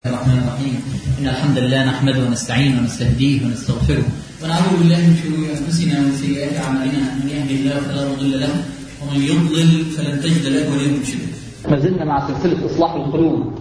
الرحمن الرحيم إن الحمد لله نحمده ونستعينه ونستهديه ونستغفره ونعوذ بالله من شرور أنفسنا ومن سيئات أعمالنا من يهده الله فلا مضل له ومن يضلل فلن تجد له وليا مرشدا. ما زلنا مع سلسلة إصلاح القلوب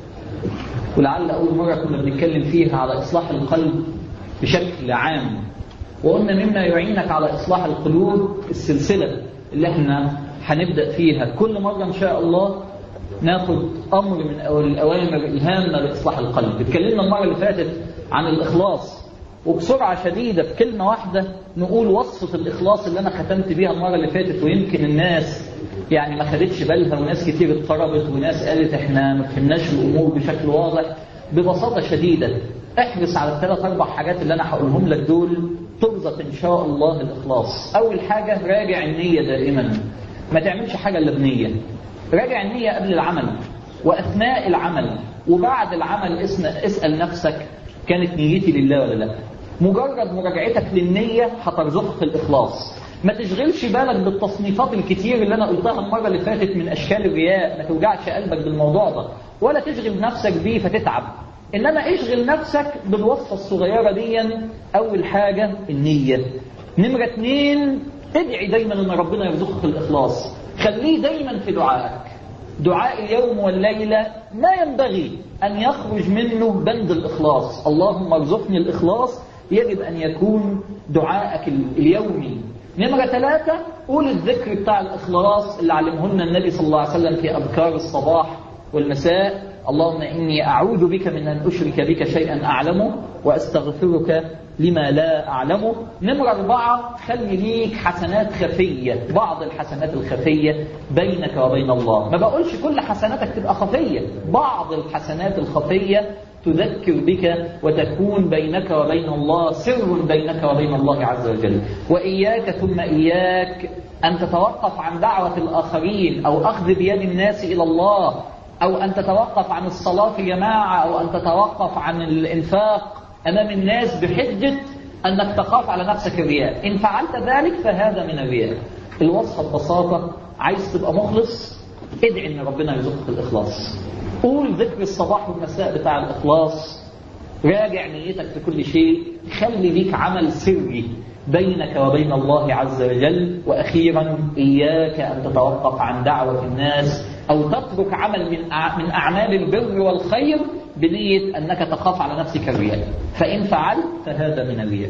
ولعل أول مرة كنا بنتكلم فيها على إصلاح القلب بشكل عام وقلنا مما يعينك على إصلاح القلوب السلسلة اللي احنا هنبدأ فيها كل مرة إن شاء الله ناخد أمر من الأوامر الهامة لإصلاح القلب اتكلمنا المرة اللي فاتت عن الإخلاص وبسرعة شديدة في كلمة واحدة نقول وصفة الإخلاص اللي أنا ختمت بيها المرة اللي فاتت ويمكن الناس يعني ما خدتش بالها وناس كتير اضطربت وناس قالت احنا ما فهمناش الأمور بشكل واضح ببساطة شديدة احرص على الثلاث أربع حاجات اللي أنا هقولهم لك دول ترزق إن شاء الله الإخلاص أول حاجة راجع النية دائما ما تعملش حاجة إلا بنية راجع النية قبل العمل وأثناء العمل وبعد العمل اسأل نفسك كانت نيتي لله ولا لا مجرد مراجعتك للنية هترزقك الإخلاص ما تشغلش بالك بالتصنيفات الكتير اللي أنا قلتها المرة اللي فاتت من أشكال الرياء ما توجعش قلبك بالموضوع ده ولا تشغل نفسك بيه فتتعب إنما اشغل نفسك بالوصفة الصغيرة دي أول حاجة النية نمرة اتنين ادعي دايما ان ربنا يرزقك الإخلاص خليه دايما في دعائك دعاء اليوم والليلة ما ينبغي أن يخرج منه بند الإخلاص اللهم ارزقني الإخلاص يجب أن يكون دعائك اليومي نمرة ثلاثة قول الذكر بتاع الإخلاص اللي علمه لنا النبي صلى الله عليه وسلم في أذكار الصباح والمساء اللهم إني أعوذ بك من أن أشرك بك شيئا أعلمه وأستغفرك لما لا أعلمه نمرة أربعة خلي ليك حسنات خفية بعض الحسنات الخفية بينك وبين الله ما بقولش كل حسناتك تبقى خفية بعض الحسنات الخفية تذكر بك وتكون بينك وبين الله سر بينك وبين الله عز وجل وإياك ثم إياك أن تتوقف عن دعوة الآخرين أو أخذ بيد الناس إلى الله أو أن تتوقف عن الصلاة في جماعة أو أن تتوقف عن الإنفاق أمام الناس بحجة أنك تخاف على نفسك الرياء إن فعلت ذلك فهذا من الرياء الوصفة ببساطة عايز تبقى مخلص ادعي أن ربنا يرزقك الإخلاص قول ذكر الصباح والمساء بتاع الإخلاص راجع نيتك في كل شيء خلي ليك عمل سري بينك وبين الله عز وجل وأخيرا إياك أن تتوقف عن دعوة الناس أو تترك عمل من من أعمال البر والخير بنية أنك تخاف على نفسك الرياء فإن فعلت فهذا من الرياء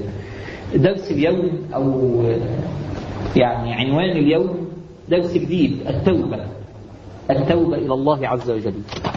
درس اليوم أو يعني عنوان اليوم درس جديد التوبة التوبة إلى الله عز وجل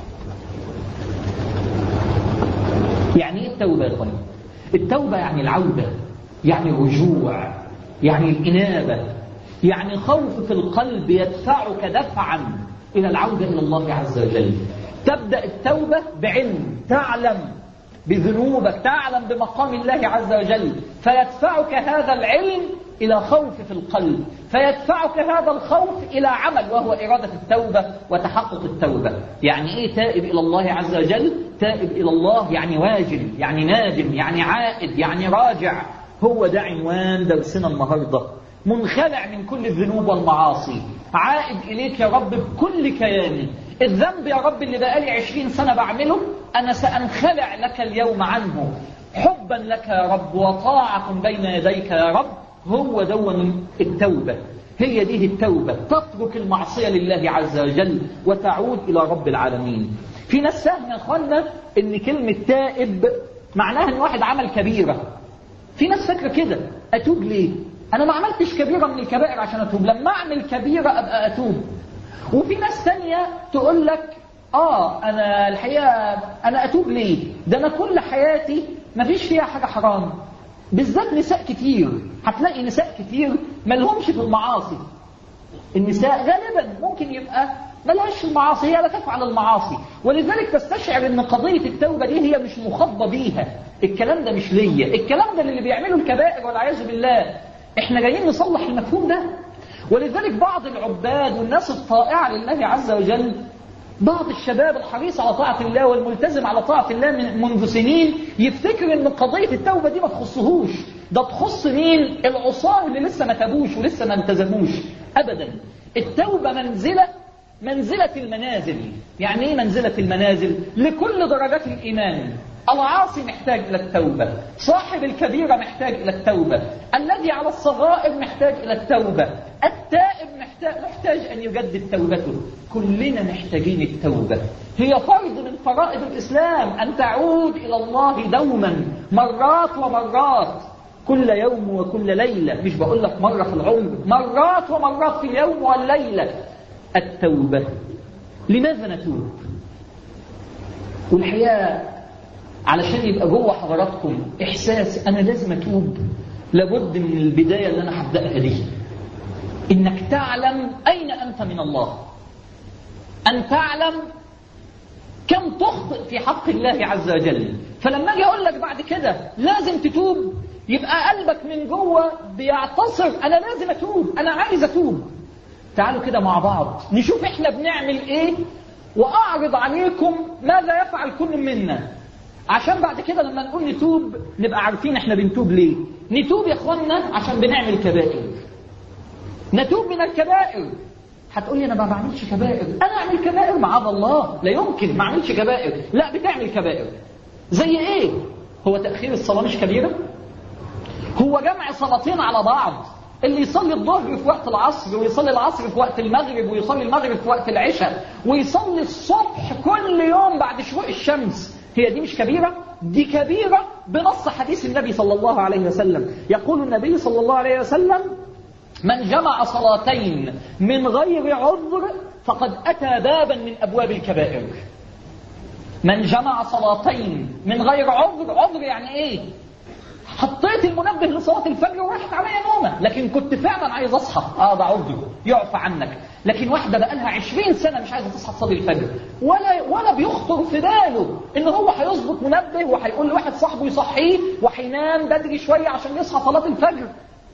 يعني إيه التوبة يا إخواني التوبة يعني العودة يعني الرجوع يعني الإنابة يعني خوف في القلب يدفعك دفعا إلى العودة إلى الله عز وجل تبدأ التوبة بعلم تعلم بذنوبك تعلم بمقام الله عز وجل فيدفعك هذا العلم إلى خوف في القلب فيدفعك هذا الخوف إلى عمل وهو إرادة التوبة وتحقق التوبة يعني إيه تائب إلى الله عز وجل تائب إلى الله يعني واجل يعني نادم يعني عائد يعني راجع هو ده عنوان درسنا النهاردة منخلع من كل الذنوب والمعاصي عائد إليك يا رب بكل كياني الذنب يا رب اللي بقالي عشرين سنة بعمله أنا سأنخلع لك اليوم عنه حبا لك يا رب وطاعة بين يديك يا رب هو دون التوبة هي دي التوبة تترك المعصية لله عز وجل وتعود إلى رب العالمين في ناس فاهمة يا أخوانا إن كلمة تائب معناها إن واحد عمل كبيرة في ناس فاكرة كده أتوب ليه أنا ما عملتش كبيرة من الكبائر عشان أتوب لما أعمل كبيرة أبقى أتوب وفي ناس تانية تقول لك آه أنا الحقيقة أنا أتوب ليه ده أنا كل حياتي ما فيش فيها حاجة حرام بالذات نساء كتير هتلاقي نساء كتير ما لهمش في المعاصي النساء غالبا ممكن يبقى ملهاش في المعاصي هي لا تفعل المعاصي ولذلك تستشعر ان قضية التوبة دي هي مش مخاطبة بيها الكلام ده مش ليا الكلام ده اللي بيعملوا الكبائر والعياذ بالله احنا جايين نصلح المفهوم ده ولذلك بعض العباد والناس الطائعة لله عز وجل بعض الشباب الحريص على طاعة الله والملتزم على طاعة الله من منذ سنين يفتكر ان قضية التوبة دي ما تخصهوش ده تخص مين العصاه اللي لسه ما تابوش ولسه ما التزموش ابدا التوبة منزلة منزلة المنازل يعني ايه منزلة المنازل لكل درجات الإيمان العاصي محتاج إلى التوبة صاحب الكبيرة محتاج إلى التوبة الذي على الصغائر محتاج إلى التوبة التائب محتاج, محتاج أن يجدد توبته كلنا محتاجين التوبة هي فرض من فرائض الإسلام أن تعود إلى الله دوما مرات ومرات كل يوم وكل ليلة مش بقول لك مرة في العمر مرات ومرات في اليوم والليلة التوبة لماذا نتوب والحقيقة علشان يبقى جوه حضراتكم إحساس أنا لازم أتوب لابد من البداية اللي أنا هبدأها دي إنك تعلم أين أنت من الله أن تعلم كم تخطئ في حق الله عز وجل فلما أجي أقول لك بعد كده لازم تتوب يبقى قلبك من جوه بيعتصر أنا لازم أتوب أنا عايز أتوب تعالوا كده مع بعض نشوف إحنا بنعمل إيه وأعرض عليكم ماذا يفعل كل منا عشان بعد كده لما نقول نتوب نبقى عارفين احنا بنتوب ليه نتوب يا اخوانا عشان بنعمل كبائر نتوب من الكبائر هتقولي انا ما بعملش كبائر انا اعمل كبائر معاذ الله لا يمكن ما اعملش كبائر لا بتعمل كبائر زي ايه هو تاخير الصلاه مش كبيره هو جمع صلاتين على بعض اللي يصلي الظهر في وقت العصر ويصلي العصر في وقت المغرب ويصلي المغرب في وقت العشاء ويصلي الصبح كل يوم بعد شروق الشمس هي دي مش كبيرة دي كبيرة بنص حديث النبي صلى الله عليه وسلم يقول النبي صلى الله عليه وسلم من جمع صلاتين من غير عذر فقد أتى بابا من أبواب الكبائر من جمع صلاتين من غير عذر عذر يعني ايه حطيت المنبه لصلاة الفجر وراحت عليا نومة لكن كنت فعلا عايز اصحى اه ده عذر يعفى عنك لكن واحدة بقى لها 20 سنة مش عايزة تصحى تصلي الفجر ولا ولا بيخطر في باله ان هو هيظبط منبه وهيقول لواحد صاحبه يصحيه وهينام بدري شوية عشان يصحى صلاة الفجر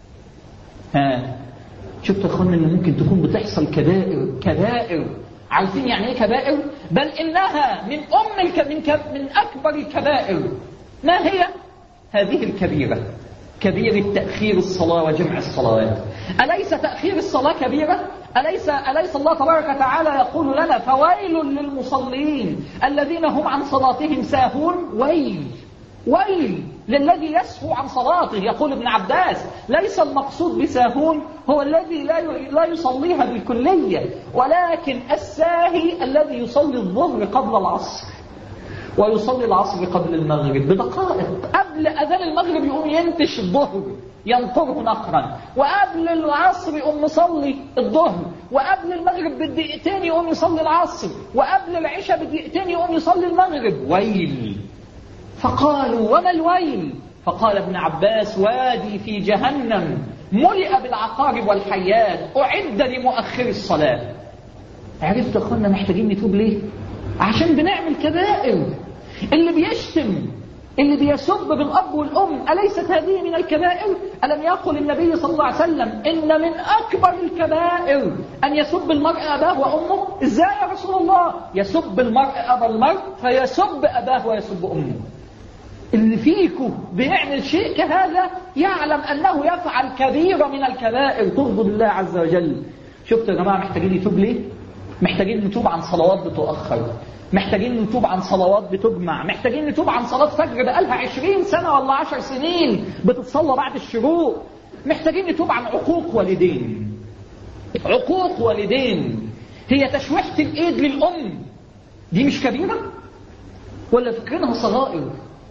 ها شفت يا اخوانا ان ممكن تكون بتحصل كبائر كبائر عارفين يعني ايه كبائر بل انها من ام الك... من, ك... من اكبر الكبائر ما هي هذه الكبيرة كبيرة تأخير الصلاة وجمع الصلوات أليس تأخير الصلاة كبيرة أليس, أليس الله تبارك وتعالى يقول لنا فويل للمصلين الذين هم عن صلاتهم ساهون ويل ويل للذي يسهو عن صلاته يقول ابن عباس ليس المقصود بساهون هو الذي لا لا يصليها بالكلية ولكن الساهي الذي يصلي الظهر قبل العصر ويصلي العصر قبل المغرب بدقائق قبل أذان المغرب يقوم ينتش الظهر ينطره نقرا وقبل العصر يقوم يصلي الظهر وقبل المغرب بدقيقتين يقوم يصلي العصر وقبل العشاء بدقيقتين يقوم يصلي المغرب ويل فقالوا وما الويل فقال ابن عباس وادي في جهنم ملئ بالعقارب والحيات أعد لمؤخر الصلاة عرفت أخوانا محتاجين نتوب ليه عشان بنعمل كبائر اللي بيشتم اللي بيسب بالأب والأم أليست هذه من الكبائر ألم يقل النبي صلى الله عليه وسلم إن من أكبر الكبائر أن يسب المرء أباه وأمه إزاي يا رسول الله يسب المرء أبا المرء فيسب أباه ويسب أمه اللي فيكم بيعمل شيء كهذا يعلم أنه يفعل كبيرة من الكبائر تغضب الله عز وجل شفتوا يا جماعة محتاجين نتوب ليه محتاجين نتوب عن صلوات بتؤخر محتاجين نتوب عن صلوات بتجمع محتاجين نتوب عن صلاة فجر بقالها عشرين سنة ولا عشر سنين بتتصلى بعد الشروق محتاجين نتوب عن عقوق والدين عقوق والدين هي تشويحة الإيد للأم دي مش كبيرة ولا فكرينها صغائر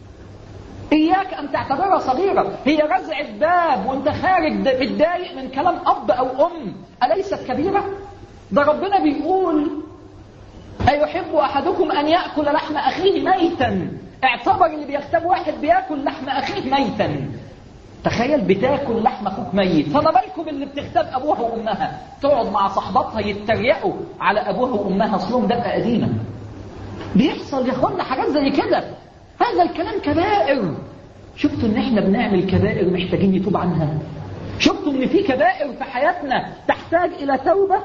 إياك أن تعتبرها صغيرة هي رزعة باب وانت خارج متضايق من كلام أب أو أم أليست كبيرة ده ربنا بيقول أيحب أحدكم أن يأكل لحم أخيه ميتا اعتبر اللي بيغتاب واحد بياكل لحم أخيه ميتا تخيل بتاكل لحم أخوك ميت فما بالكم اللي بتغتاب أبوها وأمها تقعد مع صحباتها يتريقوا على أبوها وأمها أصلهم دقة قديمة بيحصل يا اخوانا حاجات زي كده هذا الكلام كبائر شفتوا ان احنا بنعمل كبائر محتاجين نتوب عنها شفتوا ان في كبائر في حياتنا تحتاج الى توبه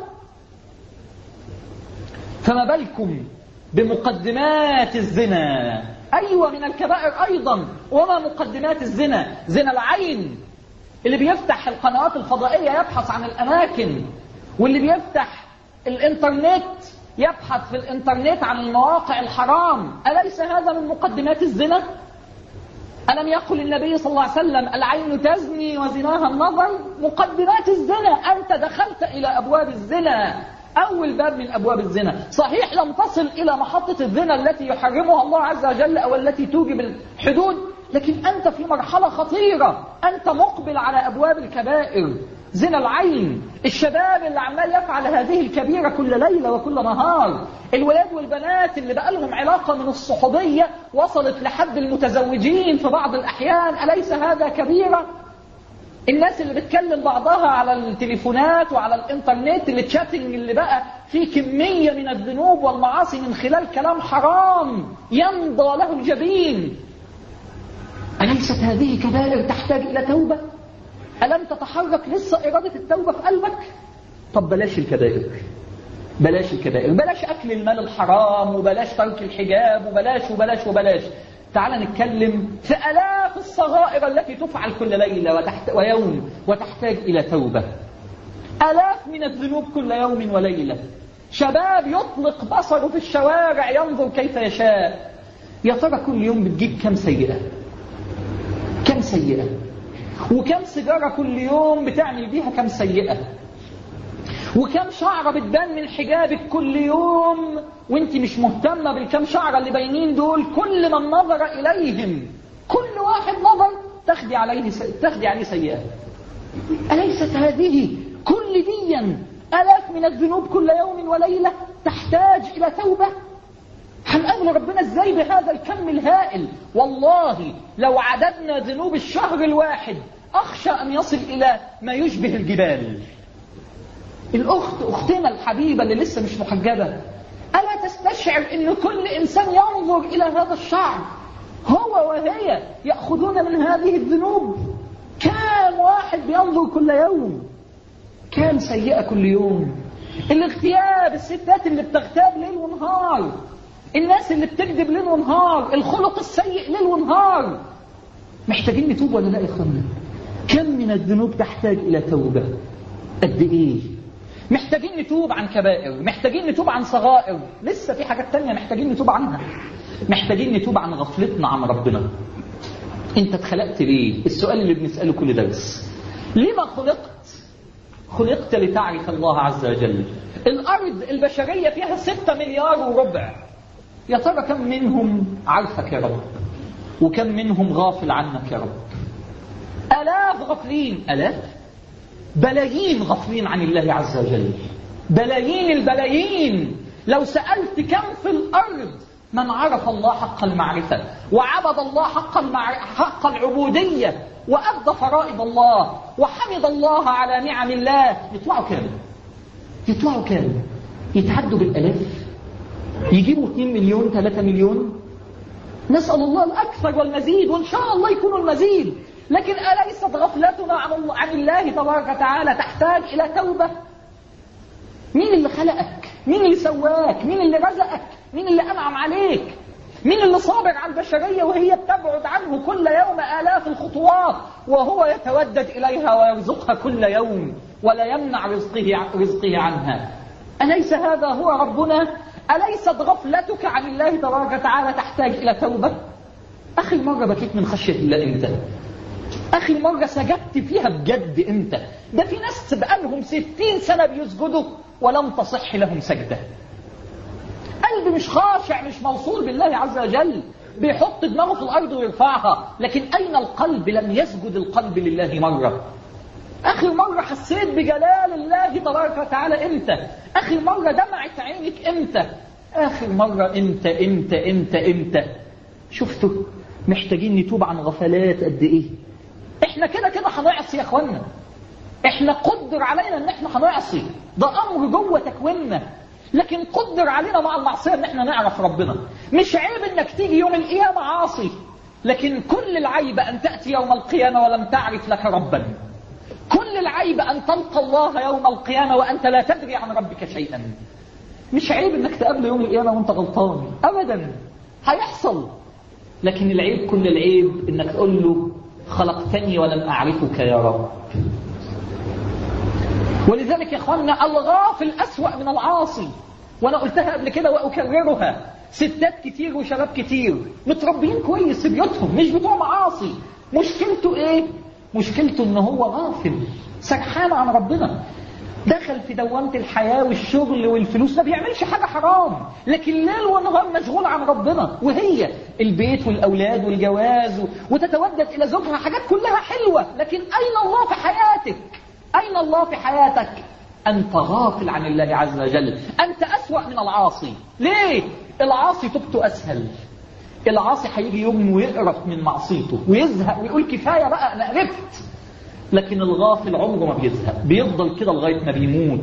فما بالكم بمقدمات الزنا أيوة من الكبائر أيضا وما مقدمات الزنا زنا العين اللي بيفتح القنوات الفضائية يبحث عن الأماكن واللي بيفتح الانترنت يبحث في الانترنت عن المواقع الحرام أليس هذا من مقدمات الزنا؟ ألم يقل النبي صلى الله عليه وسلم العين تزني وزناها النظر مقدمات الزنا أنت دخلت إلى أبواب الزنا أول باب من أبواب الزنا صحيح لم تصل إلى محطة الزنا التي يحرمها الله عز وجل أو التي توجب الحدود لكن أنت في مرحلة خطيرة أنت مقبل على أبواب الكبائر زنا العين الشباب اللي عمال يفعل هذه الكبيرة كل ليلة وكل نهار الولاد والبنات اللي بقى لهم علاقة من الصحوبية وصلت لحد المتزوجين في بعض الأحيان أليس هذا كبيرة الناس اللي بتكلم بعضها على التليفونات وعلى الانترنت اللي تشاتنج اللي بقى فيه كمية من الذنوب والمعاصي من خلال كلام حرام يمضى له الجبين أليست هذه كبائر تحتاج إلى توبة ألم تتحرك لسه إرادة التوبة في قلبك طب بلاش الكبائر بلاش الكبائر بلاش أكل المال الحرام وبلاش ترك الحجاب وبلاش وبلاش وبلاش تعال نتكلم في ألاف الصغائر التي تفعل كل ليلة وتحت ويوم وتحتاج إلى توبة ألاف من الذنوب كل يوم وليلة شباب يطلق بصره في الشوارع ينظر كيف يشاء يا ترى كل يوم بتجيب كم سيئة كم سيئة وكم سيجارة كل يوم بتعمل بيها كم سيئة وكم شعرة بتبان من حجابك كل يوم وانت مش مهتمة بالكم شعرة اللي باينين دول كل من نظر إليهم كل واحد نظر تخدي عليه تخدي عليه سيئة أليست هذه كل ديا ألاف من الذنوب كل يوم وليلة تحتاج إلى توبة هنقابل ربنا ازاي بهذا الكم الهائل والله لو عددنا ذنوب الشهر الواحد أخشى أن يصل إلى ما يشبه الجبال الأخت أختنا الحبيبة اللي لسه مش محجبة ألا تستشعر أن كل إنسان ينظر إلى هذا الشعر هو وهي يأخذون من هذه الذنوب كام واحد بينظر كل يوم كام سيئة كل يوم الاغتياب الستات اللي بتغتاب ليل ونهار الناس اللي بتكذب ليل ونهار الخلق السيء ليل ونهار محتاجين نتوب ولا لا يا اخوانا كم من الذنوب تحتاج الى توبه قد ايه محتاجين نتوب عن كبائر محتاجين نتوب عن صغائر لسه في حاجات تانية محتاجين نتوب عنها محتاجين نتوب عن غفلتنا عن ربنا انت اتخلقت ليه السؤال اللي بنسأله كل درس لما خلقت خلقت لتعرف الله عز وجل الأرض البشرية فيها ستة مليار وربع يا ترى كم منهم عارفك يا رب وكم منهم غافل عنك يا رب ألاف غافلين ألاف بلايين غافلين عن الله عز وجل بلايين البلايين لو سألت كم في الأرض من عرف الله حق المعرفة وعبد الله حق, المعر... حق العبودية وأدى فرائض الله وحمد الله على نعم الله يطلعوا كام يطلعوا كام يتعدوا بالألاف يجيبوا 2 مليون 3 مليون نسأل الله الأكثر والمزيد وإن شاء الله يكون المزيد لكن أليست غفلتنا عن, عن الله تبارك وتعالى تحتاج إلى توبة مين اللي خلقك مين اللي سواك مين اللي رزقك مين اللي أنعم عليك مين اللي صابر على البشرية وهي بتبعد عنه كل يوم آلاف الخطوات وهو يتودد إليها ويرزقها كل يوم ولا يمنع رزقه, رزقه عنها أليس هذا هو ربنا أليست غفلتك عن الله تبارك وتعالى تحتاج إلى توبة أخي مرة بكيت من خشية الله إمتى أخي مرة سجدت فيها بجد إمتى ده في ناس بقالهم ستين سنة بيسجدوا ولم تصح لهم سجدة قلب مش خاشع مش موصول بالله عز وجل بيحط دماغه في الأرض ويرفعها لكن أين القلب لم يسجد القلب لله مرة آخر مرة حسيت بجلال الله تبارك وتعالى إمتى آخر مرة دمعت عينك إمتى آخر مرة إمتى إمتى إمتى إمتى شفتوا محتاجين نتوب عن غفلات قد إيه إحنا كده كده هنعصي يا إخوانا إحنا قدر علينا إن إحنا هنعصي ده أمر جوه تكويننا لكن قدر علينا مع المعصية إن إحنا نعرف ربنا مش عيب إنك تيجي يوم القيامة عاصي لكن كل العيب أن تأتي يوم القيامة ولم تعرف لك ربا كل العيب أن تلقى الله يوم القيامة وأنت لا تدري عن ربك شيئا مش عيب انك تقابل يوم القيامة وانت غلطان ابدا هيحصل لكن العيب كل العيب انك تقول له خلقتني ولم اعرفك يا رب ولذلك يا اخوانا الغافل أسوأ من العاصي وانا قلتها قبل كده واكررها ستات كتير وشباب كتير متربيين كويس في بيوتهم مش بتوع معاصي مشكلته ايه مشكلته ان هو غافل سرحان عن ربنا دخل في دوامة الحياة والشغل والفلوس ما بيعملش حاجة حرام لكن ليل ونهار مشغول عن ربنا وهي البيت والأولاد والجواز وتتودد إلى زوجها حاجات كلها حلوة لكن أين الله في حياتك أين الله في حياتك أنت غافل عن الله عز وجل أنت أسوأ من العاصي ليه العاصي توبته أسهل العاصي هيجي يوم ويقرف من معصيته ويزهق ويقول كفاية بقى أنا قرفت لكن الغافل عمره ما بيزهق بيفضل كده لغاية ما بيموت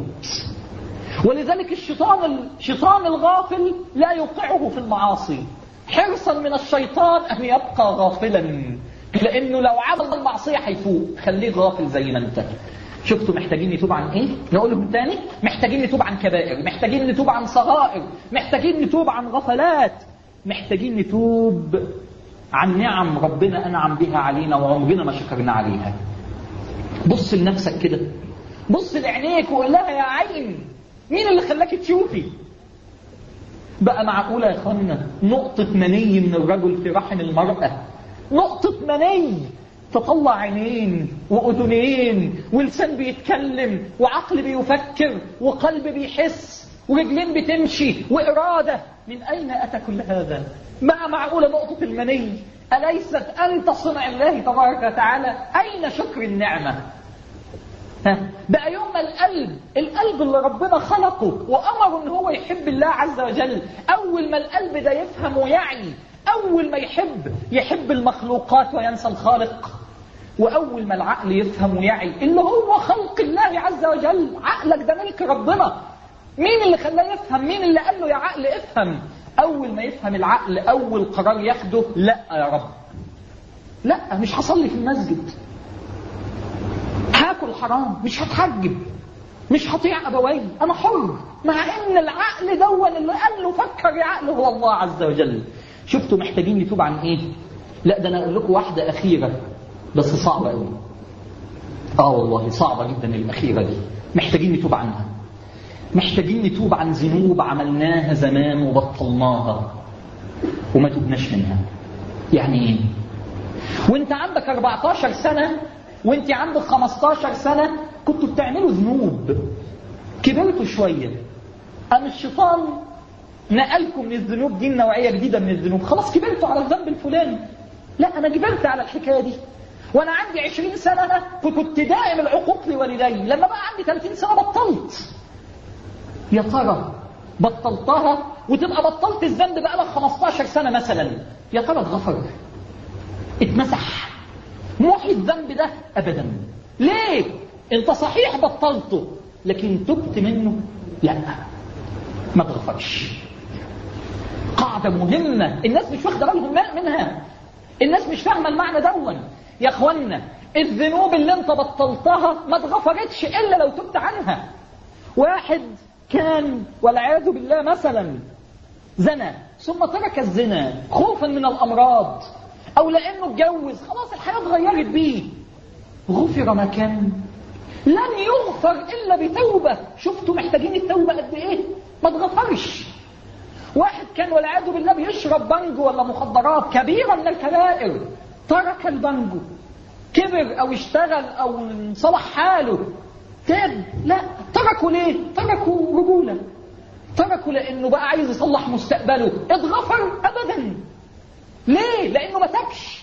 ولذلك الشيطان الشيطان الغافل لا يوقعه في المعاصي حرصا من الشيطان أن يبقى غافلا لأنه لو عمل المعصية هيفوق خليه غافل زي ما انت شفتوا محتاجين نتوب عن ايه نقولهم تاني محتاجين نتوب عن كبائر محتاجين نتوب عن صغائر محتاجين نتوب عن غفلات محتاجين نتوب عن نعم ربنا أنعم بها علينا وعمرنا ما شكرنا عليها بص لنفسك كده بص لعينيك وقول لها يا عين مين اللي خلاك تشوفي بقى معقولة يا اخوانا نقطة مني من الرجل في رحم المرأة نقطة مني تطلع عينين وأذنين ولسان بيتكلم وعقل بيفكر وقلب بيحس ورجلين بتمشي وإرادة من أين أتى كل هذا ما معقولة نقطة المني أليست أنت صنع الله تبارك وتعالى أين شكر النعمة ها بقى يوم ما القلب القلب اللي ربنا خلقه وأمره ان هو يحب الله عز وجل أول ما القلب ده يفهم ويعي أول ما يحب يحب المخلوقات وينسى الخالق وأول ما العقل يفهم ويعي اللي هو خلق الله عز وجل عقلك ده ملك ربنا مين اللي خلاه يفهم مين اللي قال له يا عقل افهم أول ما يفهم العقل أول قرار ياخده لا يا رب لا مش هصلي في المسجد هاكل حرام مش هتحجب مش هطيع أبوي أنا حر مع إن العقل دون اللي قال له فكر يا عقل هو الله عز وجل شفتوا محتاجين نتوب عن إيه لا ده أنا أقول لكم واحدة أخيرة بس صعبة قوي آه والله صعبة جدا الأخيرة دي محتاجين نتوب عنها محتاجين نتوب عن ذنوب عملناها زمان وبطلناها وما تبناش منها يعني ايه وانت عندك 14 سنة وانت عندك 15 سنة كنتوا بتعملوا ذنوب كبرتوا شوية قام الشيطان نقلكم من الذنوب دي نوعية جديدة من الذنوب خلاص كبرتوا على الذنب الفلاني لا أنا كبرت على الحكاية دي وأنا عندي 20 سنة فكنت دائم العقوق لوالدي لما بقى عندي 30 سنة بطلت يا ترى بطلتها وتبقى بطلت الذنب بقى لك 15 سنة مثلا يا ترى اتغفر اتمسح محي الذنب ده أبدا ليه انت صحيح بطلته لكن تبت منه لا ما تغفرش قاعدة مهمة الناس مش واخدة بالهم منها الناس مش فاهمة المعنى دون يا اخوانا الذنوب اللي انت بطلتها ما اتغفرتش الا لو تبت عنها واحد كان والعياذ بالله مثلا زنى ثم ترك الزنا خوفا من الامراض او لانه اتجوز خلاص الحياه اتغيرت بيه غفر ما كان لن يغفر الا بتوبه شفتوا محتاجين التوبه قد ايه ما اتغفرش واحد كان والعياذ بالله بيشرب بانجو ولا مخدرات كبيره من الكبائر ترك البانجو كبر او اشتغل او صلح حاله تاب لا تركوا ليه تركوا رجولة تركوا لأنه بقى عايز يصلح مستقبله اتغفر أبدا ليه لأنه ما تابش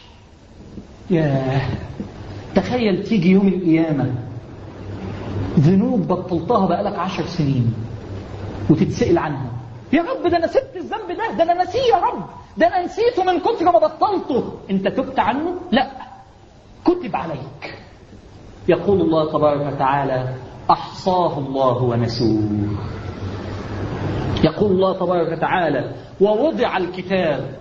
ياه تخيل تيجي يوم القيامة ذنوب بطلتها بقالك عشر سنين وتتسأل عنها يا رب ده انا سبت الذنب ده ده انا نسيه يا رب ده انا نسيته من كتر ما بطلته انت تبت عنه لا كتب عليك يقول الله تبارك وتعالى أحصاه الله ونسوه يقول الله تبارك وتعالى ووضع الكتاب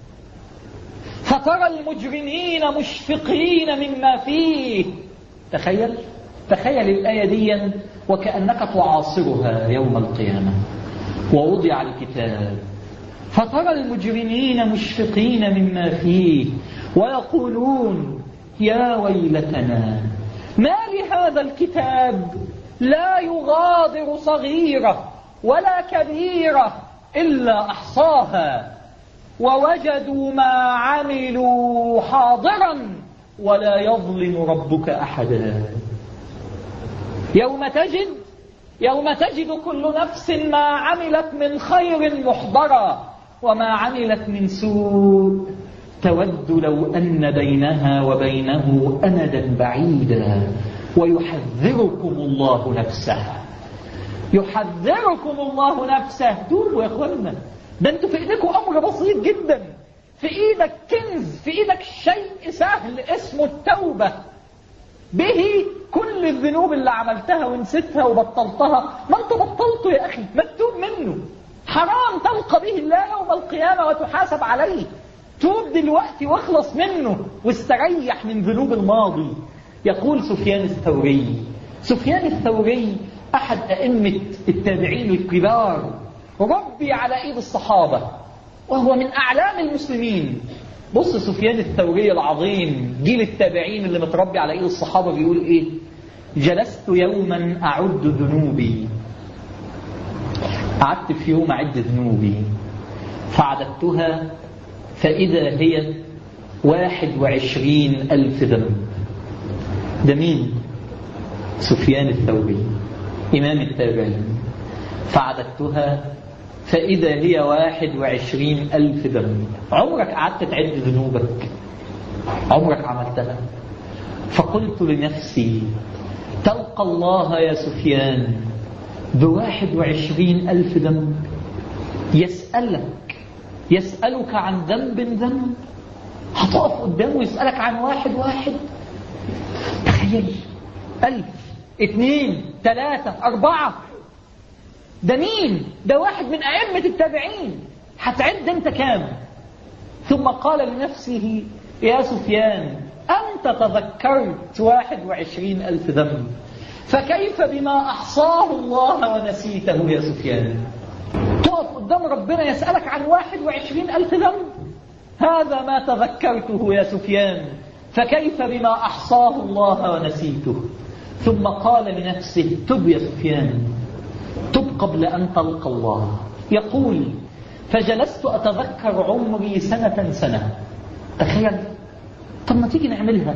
فترى المجرمين مشفقين مما فيه تخيل تخيل الآية دي وكأنك تعاصرها يوم القيامة ووضع الكتاب فترى المجرمين مشفقين مما فيه ويقولون يا ويلتنا ما لهذا الكتاب لا يغادر صغيرة ولا كبيرة إلا أحصاها ووجدوا ما عملوا حاضرا ولا يظلم ربك أحدا يوم تجد يوم تجد كل نفس ما عملت من خير محضرا وما عملت من سوء تود لو أن بينها وبينه أمدا بعيدا ويحذركم الله نفسه يحذركم الله نفسه توبوا يا اخوانا ده انتوا في ايديكم امر بسيط جدا في ايدك كنز في ايدك شيء سهل اسمه التوبة به كل الذنوب اللي عملتها ونسيتها وبطلتها ما انت بطلته يا اخي ما تتوب منه حرام تلقى به الله يوم القيامة وتحاسب عليه توب دلوقتي واخلص منه واستريح من ذنوب الماضي يقول سفيان الثوري سفيان الثوري أحد أئمة التابعين الكبار ربي على إيد الصحابة وهو من أعلام المسلمين بص سفيان الثوري العظيم جيل التابعين اللي متربي على إيد الصحابة بيقول إيه جلست يوما أعد ذنوبي قعدت في يوم أعد ذنوبي فعددتها فإذا هي واحد وعشرين ألف ذنب ده مين سفيان الثوري إمام التابعين فعددتها فإذا هي واحد وعشرين ألف ذنب عمرك قعدت تعد ذنوبك عمرك عملتها فقلت لنفسي تلقى الله يا سفيان بواحد وعشرين ألف ذنب يسألك يسألك عن ذنب ذنب هتقف قدامه يسألك عن واحد واحد تخيل ألف اثنين ثلاثة أربعة ده مين ده واحد من أئمة التابعين هتعد أنت كام ثم قال لنفسه يا سفيان أنت تذكرت واحد وعشرين ألف ذنب فكيف بما أحصاه الله ونسيته يا سفيان تقف قدام ربنا يسألك عن واحد وعشرين ألف ذنب هذا ما تذكرته يا سفيان فكيف بما أحصاه الله ونسيته ثم قال لنفسه تب يا سفيان تب قبل أن تلقى الله يقول فجلست أتذكر عمري سنة سنة تخيل طب ما تيجي نعملها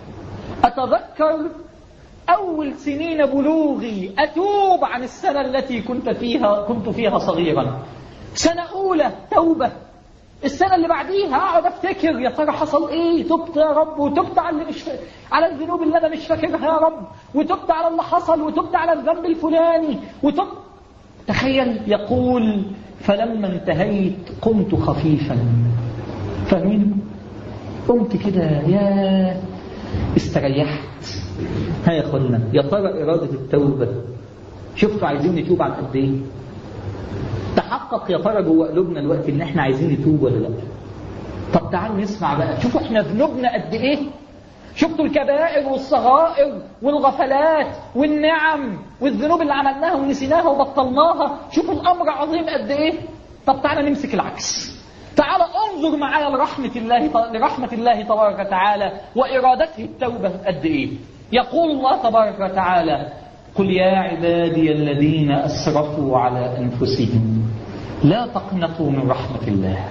أتذكر أول سنين بلوغي أتوب عن السنة التي كنت فيها كنت فيها صغيرا سنة أولى توبة السنة اللي بعديها أقعد أفتكر يا ترى حصل إيه تبت يا رب وتبت على اللي مش ف... على الذنوب اللي أنا مش فاكرها يا رب وتبت على اللي حصل وتبت على الذنب الفلاني وتبت تخيل يقول فلما انتهيت قمت خفيفا فاهمين قمت كده يا استريحت ها يا اخوانا يا ترى إرادة التوبة شفتوا عايزين نتوب عن قد ايه تحقق يا ترى جوه قلوبنا الوقت ان احنا عايزين نتوب ولا لا طب تعالوا نسمع بقى شوفوا احنا ذنوبنا قد ايه شفتوا الكبائر والصغائر والغفلات والنعم والذنوب اللي عملناها ونسيناها وبطلناها شوفوا الامر عظيم قد ايه طب تعالى نمسك العكس تعالى انظر معايا لرحمة الله لرحمة الله تبارك وتعالى وإرادته التوبة قد إيه يقول الله تبارك وتعالى قل يا عبادي الذين أسرفوا على أنفسهم لا تقنطوا من رحمة الله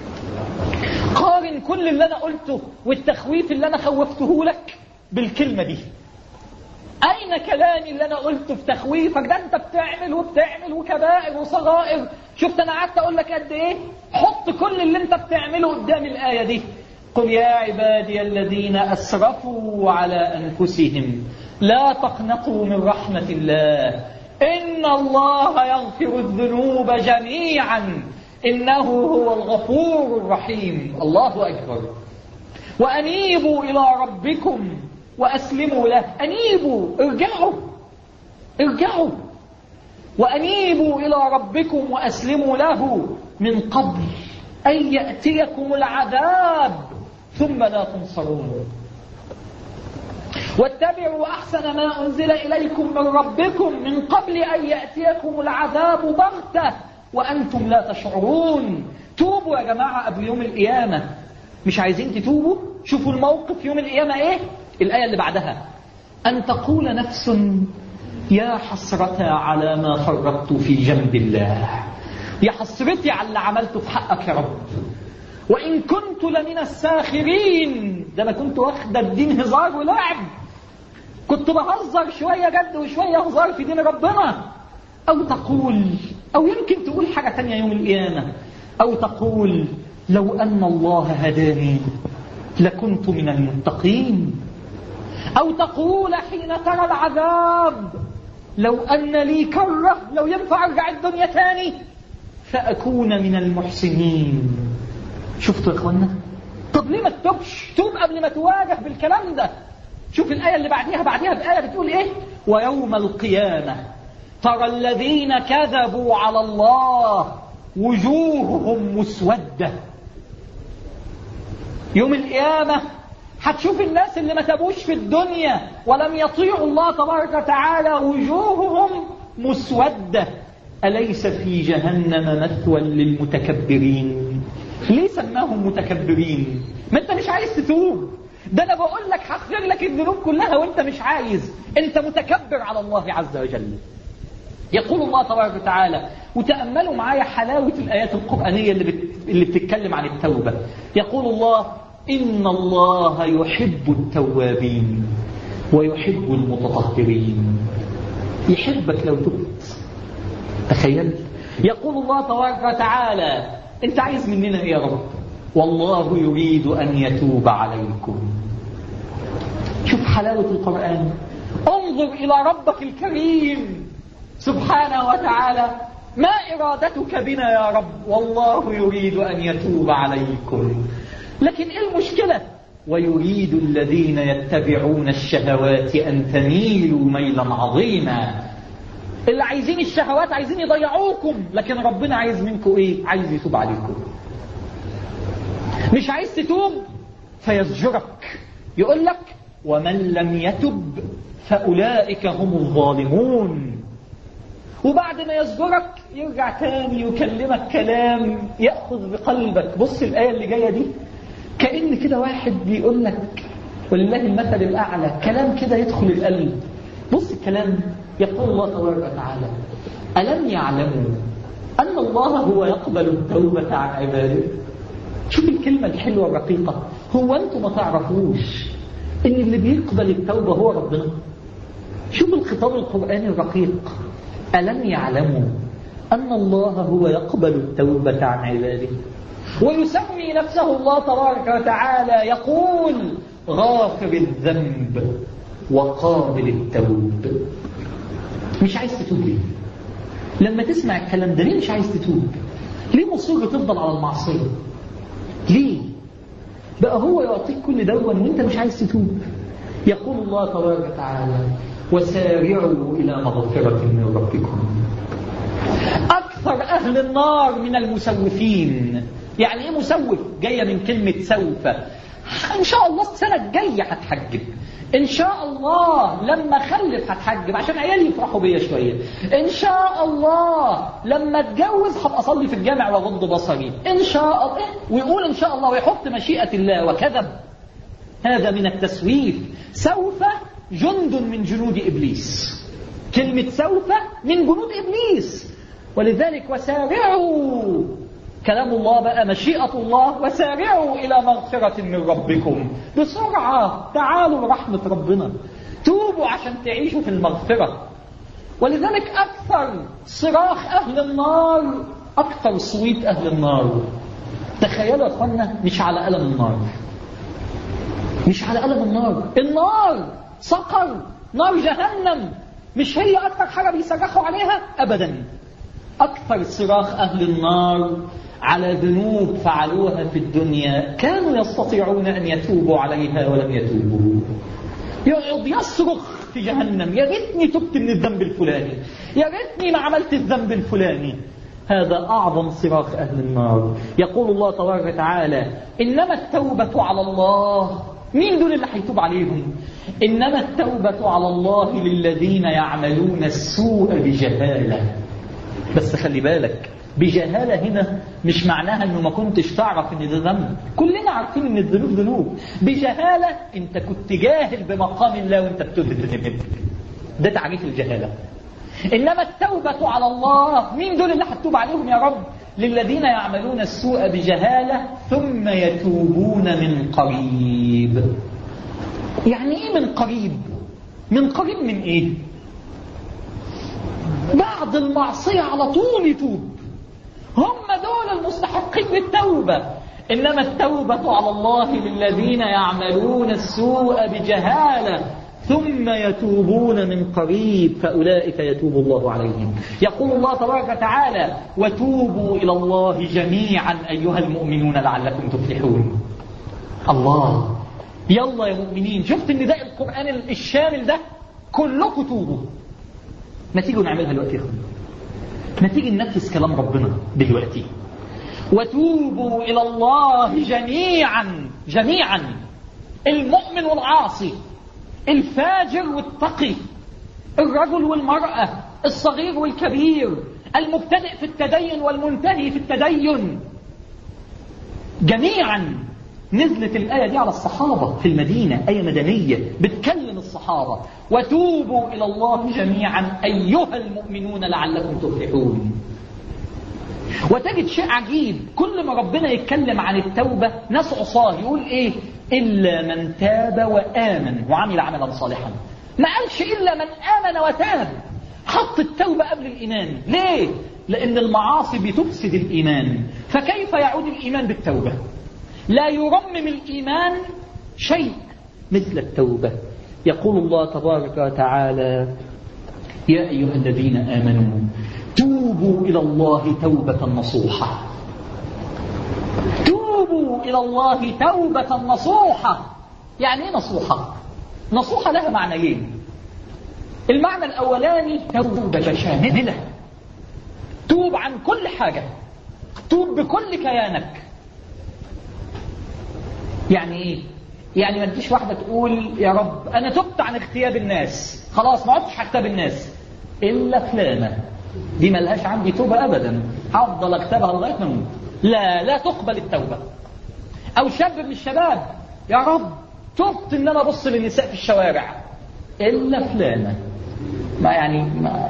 قارن كل اللي أنا قلته والتخويف اللي أنا خوفته لك بالكلمة دي أين كلامي اللي أنا قلته في تخويفك ده أنت بتعمل وبتعمل وكبائر وصغائر شفت أنا قعدت أقول لك قد إيه حط كل اللي أنت بتعمله قدام الآية دي قل يا عبادي الذين أسرفوا على أنفسهم لا تقنطوا من رحمة الله إن الله يغفر الذنوب جميعا إنه هو الغفور الرحيم الله أكبر وأنيبوا إلى ربكم وأسلموا له أنيبوا ارجعوا ارجعوا وأنيبوا إلى ربكم وأسلموا له من قبل أن يأتيكم العذاب ثم لا تنصرون واتبعوا أحسن ما أنزل إليكم من ربكم من قبل أن يأتيكم العذاب بغتة وأنتم لا تشعرون توبوا يا جماعة قبل يوم القيامة مش عايزين تتوبوا شوفوا الموقف يوم القيامة إيه الآية اللي بعدها أن تقول نفس يا حسرة على ما فرطت في جنب الله يا حسرتي على اللي عملته في حقك يا رب وإن كنت لمن الساخرين ده أنا كنت واخد الدين هزار ولعب كنت بهزر شوية جد وشوية هزار في دين ربنا أو تقول أو يمكن تقول حاجة تانية يوم القيامة أو تقول لو أن الله هداني لكنت من المتقين أو تقول حين ترى العذاب لو أن لي كرة لو ينفع أرجع الدنيا تاني فأكون من المحسنين شفتوا يا إخوانا طب ليه ما تتوبش توب قبل ما تواجه بالكلام ده شوف الآية اللي بعديها بعديها بآية بتقول إيه ويوم القيامة ترى الذين كذبوا على الله وجوههم مسودة يوم القيامة هتشوف الناس اللي ما تابوش في الدنيا ولم يطيعوا الله تبارك وتعالى وجوههم مسودة أليس في جهنم مثوى للمتكبرين ليه سماهم متكبرين ما انت مش عايز تتوب ده انا بقول لك هغفر لك الذنوب كلها وانت مش عايز انت متكبر على الله عز وجل يقول الله تبارك وتعالى وتأملوا معايا حلاوة الآيات القرآنية اللي, بت... اللي بتتكلم عن التوبة يقول الله إن الله يحب التوابين ويحب المتطهرين يحبك لو تبت تخيل يقول الله تبارك وتعالى انت عايز مننا ايه يا رب والله يريد ان يتوب عليكم شوف حلاوة القرآن انظر إلى ربك الكريم سبحانه وتعالى ما إرادتك بنا يا رب والله يريد أن يتوب عليكم لكن إيه المشكلة ويريد الذين يتبعون الشهوات أن تميلوا ميلا عظيما اللي عايزين الشهوات عايزين يضيعوكم لكن ربنا عايز منكم ايه عايز يتوب عليكم مش عايز تتوب فيزجرك يقول لك ومن لم يتب فأولئك هم الظالمون وبعد ما يزجرك يرجع تاني يكلمك كلام يأخذ بقلبك بص الآية اللي جاية دي كأن كده واحد بيقول لك ولله المثل الأعلى كلام كده يدخل القلب بص الكلام يقول الله تبارك وتعالى ألم يعلموا أن الله هو يقبل التوبة عن عباده شوف الكلمة الحلوة الرقيقة هو أنتم ما تعرفوش إن اللي بيقبل التوبة هو ربنا شوف الخطاب القرآني الرقيق ألم يعلموا أن الله هو يقبل التوبة عن عباده ويسمي نفسه الله تبارك وتعالى يقول غافر الذنب وقابل التوب مش عايز تتوب ليه لما تسمع الكلام ده ليه مش عايز تتوب ليه مصر تفضل على المعصية ليه بقى هو يعطيك كل دون وانت مش عايز تتوب يقول الله تبارك وتعالى وسارعوا إلى مغفرة من ربكم أكثر أهل النار من المسوفين يعني إيه مسوف جاية من كلمة سوف إن شاء الله السنة الجاية هتحجب إن شاء الله لما أخلف هتحجب عشان عيالي يفرحوا بيا شوية إن شاء الله لما أتجوز هبقى أصلي في الجامع وأغض بصري إن شاء الله ويقول إن شاء الله ويحط مشيئة الله وكذب هذا من التسويف سوف جند من جنود إبليس كلمة سوف من جنود إبليس ولذلك وسارعوا كلام الله بقى مشيئة الله وسارعوا إلى مغفرة من ربكم بسرعة تعالوا لرحمة ربنا توبوا عشان تعيشوا في المغفرة ولذلك أكثر صراخ أهل النار أكثر صويت أهل النار تخيلوا يا أخوانا مش على ألم النار مش على ألم النار النار سقر نار جهنم مش هي أكثر حاجة بيصرخوا عليها أبدا أكثر صراخ أهل النار على ذنوب فعلوها في الدنيا كانوا يستطيعون أن يتوبوا عليها ولم يتوبوا يقعد يصرخ في جهنم يا ريتني تبت من الذنب الفلاني يا ريتني ما عملت الذنب الفلاني هذا أعظم صراخ أهل النار يقول الله تبارك وتعالى إنما التوبة على الله مين دول اللي هيتوب عليهم إنما التوبة على الله للذين يعملون السوء بجهالة بس خلي بالك بجهالة هنا مش معناها انه ما كنتش تعرف ان ده ذنب كلنا عارفين ان الذنوب ذنوب بجهالة انت كنت جاهل بمقام الله وانت بتذنب ده تعريف الجهالة إنما التوبة على الله مين دول اللي هتتوب عليهم يا رب للذين يعملون السوء بجهالة ثم يتوبون من قريب يعني ايه من قريب من قريب من ايه بعد المعصية على طول يتوب هم دول المستحقين للتوبة إنما التوبة على الله للذين يعملون السوء بجهالة ثم يتوبون من قريب فأولئك يتوب الله عليهم يقول الله تبارك وتعالى وتوبوا إلى الله جميعا أيها المؤمنون لعلكم تفلحون الله يلا يا مؤمنين شفت النداء القرآن الشامل ده كلكم توبوا ما تيجوا نعملها دلوقتي يا اخوان ما تيجي ننفذ كلام ربنا دلوقتي وتوبوا إلى الله جميعا جميعا المؤمن والعاصي الفاجر والتقي الرجل والمرأة الصغير والكبير المبتدئ في التدين والمنتهي في التدين جميعا نزلت الآية دي على الصحابة في المدينة آية مدنية بتكلم الصحابة وتوبوا إلى الله جميعا أيها المؤمنون لعلكم تفلحون وتجد شيء عجيب كل ما ربنا يتكلم عن التوبة ناس عصاه يقول إيه إلا من تاب وآمن وعمل عملا صالحا ما قالش إلا من آمن وتاب حط التوبة قبل الإيمان ليه؟ لأن المعاصي بتفسد الإيمان فكيف يعود الإيمان بالتوبة لا يرمم الإيمان شيء مثل التوبة يقول الله تبارك وتعالى يا أيها الذين آمنوا توبوا إلى الله توبة نصوحة توبوا إلى الله توبة نصوحة يعني إيه نصوحة نصوحة لها معنيين المعنى الأولاني توبة شاملة توب عن كل حاجة توب بكل كيانك يعني ايه يعني ما تجيش واحده تقول يا رب انا تبت عن اغتياب الناس خلاص ما عدتش هغتاب الناس الا فلانه دي ملهاش عندي توبه ابدا هفضل اغتابها لغايه ما اموت لا لا تقبل التوبه او شاب من الشباب يا رب تبت ان انا ابص للنساء في الشوارع الا فلانه ما يعني ما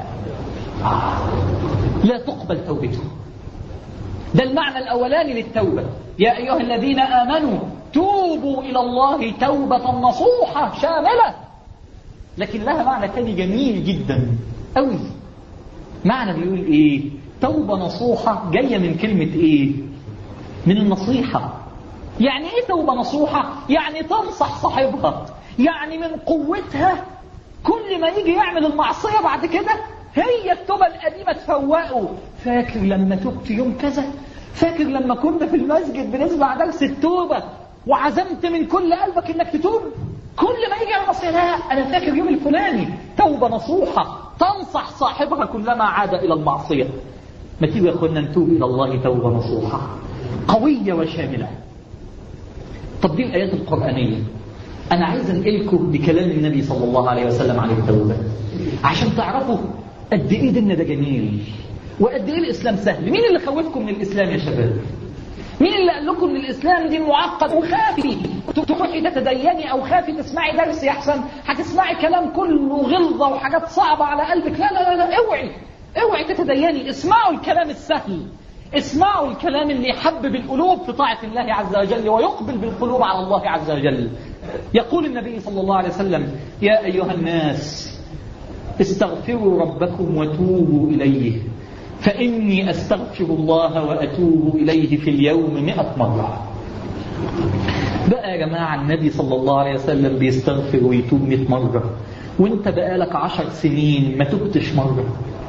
لا تقبل توبته ده المعنى الاولاني للتوبه يا ايها الذين امنوا توبوا إلى الله توبة نصوحة شاملة لكن لها معنى تاني جميل جدا قوي معنى بيقول ايه توبة نصوحة جاية من كلمة ايه من النصيحة يعني ايه توبة نصوحة يعني تنصح صاحبها يعني من قوتها كل ما يجي يعمل المعصية بعد كده هي التوبة القديمة تفوقه فاكر لما تبت يوم كذا فاكر لما كنا في المسجد بنسمع درس التوبة وعزمت من كل قلبك انك تتوب كل ما يجي على مصير لا انا فاكر يوم الفلاني توبة نصوحة تنصح صاحبها كلما عاد الى المعصية ما تيجي يا اخوانا نتوب الى الله توبة نصوحة قوية وشاملة طب دي الايات القرآنية انا عايز انقلكم بكلام النبي صلى الله عليه وسلم عن التوبة عشان تعرفوا قد ايه ديننا ده جميل وقد ايه الاسلام سهل مين اللي خوفكم من الاسلام يا شباب مين اللي قال لكم ان الاسلام دين معقد وخافي تروحي تتديني او خافي تسمعي درس يحسن هتسمعي كلام كله غلظه وحاجات صعبه على قلبك لا لا لا, لا اوعي اوعي تتديني اسمعوا الكلام السهل اسمعوا الكلام اللي يحبب القلوب في طاعة الله عز وجل ويقبل بالقلوب على الله عز وجل يقول النبي صلى الله عليه وسلم يا أيها الناس استغفروا ربكم وتوبوا إليه فإني أستغفر الله وأتوب إليه في اليوم مئة مرة بقى يا جماعة النبي صلى الله عليه وسلم بيستغفر ويتوب مئة مرة وانت بقالك عشر سنين ما تبتش مرة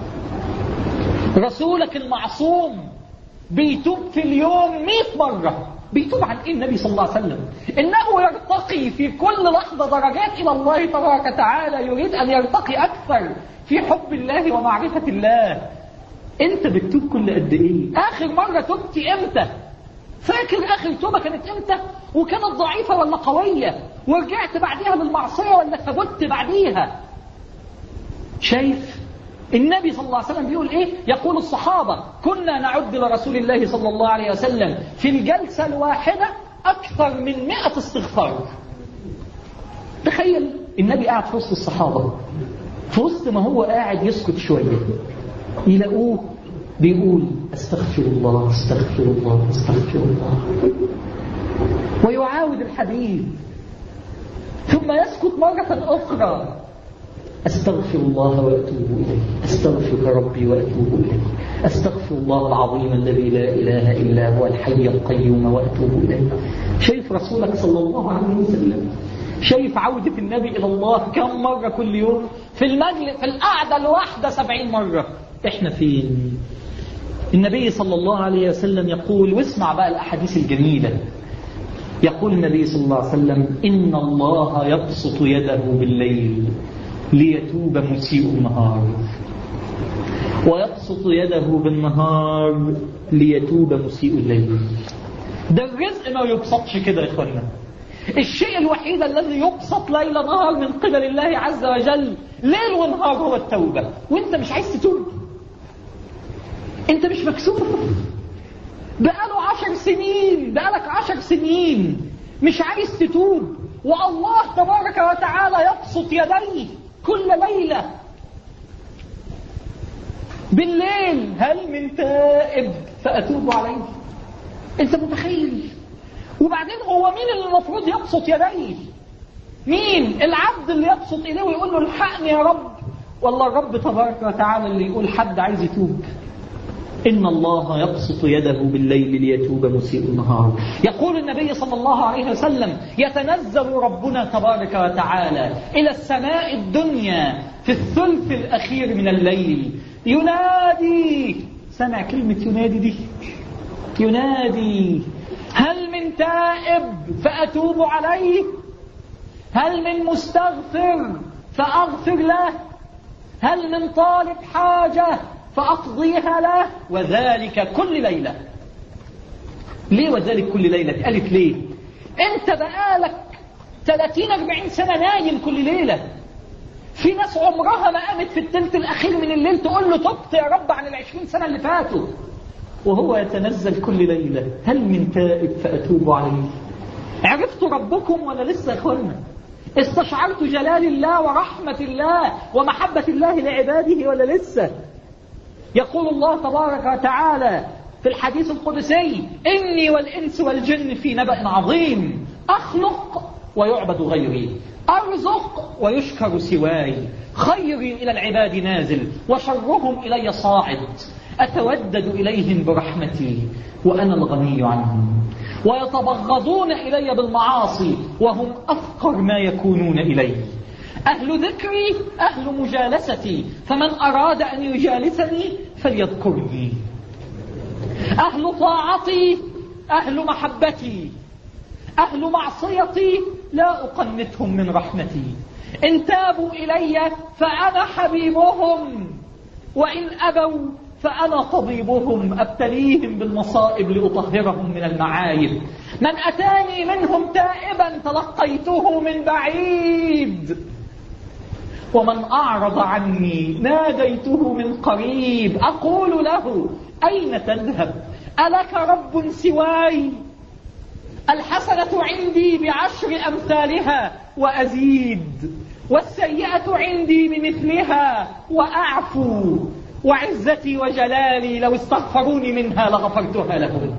رسولك المعصوم بيتوب في اليوم مئة مرة بيتوب عن ايه النبي صلى الله عليه وسلم انه يرتقي في كل لحظة درجات الى الله تبارك وتعالى يريد ان يرتقي اكثر في حب الله ومعرفة الله انت بتتوب كل قد ايه اخر مرة تبت امتى فاكر اخر توبة كانت امتى وكانت ضعيفة ولا قوية ورجعت بعديها للمعصية ولا ثبت بعديها شايف النبي صلى الله عليه وسلم بيقول ايه يقول الصحابة كنا نعد لرسول الله صلى الله عليه وسلم في الجلسة الواحدة اكثر من مئة استغفار تخيل النبي قاعد في وسط الصحابة في وسط ما هو قاعد يسكت شوية يلاقوه بيقول استغفر الله استغفر الله استغفر الله ويعاود الحديث ثم يسكت مرة أخرى أستغفر الله وأتوب إليه أستغفر ربي وأتوب إليه أستغفر الله العظيم الذي لا إله إلا هو الحي القيوم وأتوب إليه شايف رسولك صلى الله عليه وسلم شايف عودة النبي إلى الله كم مرة كل يوم في المجلس في القعدة الواحدة سبعين مرة إحنا فين النبي صلى الله عليه وسلم يقول واسمع بقى الأحاديث الجميلة يقول النبي صلى الله عليه وسلم إن الله يبسط يده بالليل ليتوب مسيء النهار ويبسط يده بالنهار ليتوب مسيء الليل ده الرزق ما يبسطش كده يا اخوانا الشيء الوحيد الذي يبسط ليل نهار من قبل الله عز وجل ليل ونهار هو التوبة وانت مش عايز تتوب انت مش مكسوف بقاله عشر سنين بقالك عشر سنين مش عايز تتوب والله تبارك وتعالى يبسط يديه كل ليلة بالليل هل من تائب فأتوب عليه انت متخيل وبعدين هو مين اللي المفروض يبسط يديه مين العبد اللي يبسط ايديه ويقول له الحقني يا رب والله الرب تبارك وتعالى اللي يقول حد عايز يتوب إن الله يبسط يده بالليل ليتوب مسيء النهار يقول النبي صلى الله عليه وسلم يتنزل ربنا تبارك وتعالى إلى السماء الدنيا في الثلث الأخير من الليل ينادي سمع كلمة ينادي دي ينادي هل من تائب فأتوب عليه هل من مستغفر فأغفر له هل من طالب حاجة فأقضيها له وذلك كل ليلة ليه وذلك كل ليلة قالت ليه انت بقالك 30 40 سنة نايم كل ليلة في ناس عمرها ما قامت في الثلث الأخير من الليل تقول له تبت يا رب عن العشرين سنة اللي فاتوا وهو يتنزل كل ليلة هل من تائب فأتوب عليه عرفتوا ربكم ولا لسه يا اخوانا استشعرت جلال الله ورحمة الله ومحبة الله لعباده ولا لسه يقول الله تبارك وتعالى في الحديث القدسي إني والإنس والجن في نبأ عظيم أخلق ويعبد غيري أرزق ويشكر سواي خيري إلى العباد نازل وشرهم إلي صاعد أتودد إليهم برحمتي وأنا الغني عنهم ويتبغضون إلي بالمعاصي وهم أفقر ما يكونون إلي أهل ذكري أهل مجالستي فمن أراد أن يجالسني فليذكرني أهل طاعتي أهل محبتي أهل معصيتي لا أقنتهم من رحمتي إن تابوا إلي فأنا حبيبهم وإن أبوا فأنا طبيبهم أبتليهم بالمصائب لأطهرهم من المعايب من أتاني منهم تائبا تلقيته من بعيد ومن أعرض عني ناديته من قريب أقول له أين تذهب ألك رب سواي الحسنة عندي بعشر أمثالها وأزيد والسيئة عندي بمثلها وأعفو وعزتي وجلالي لو استغفروني منها لغفرتها لهم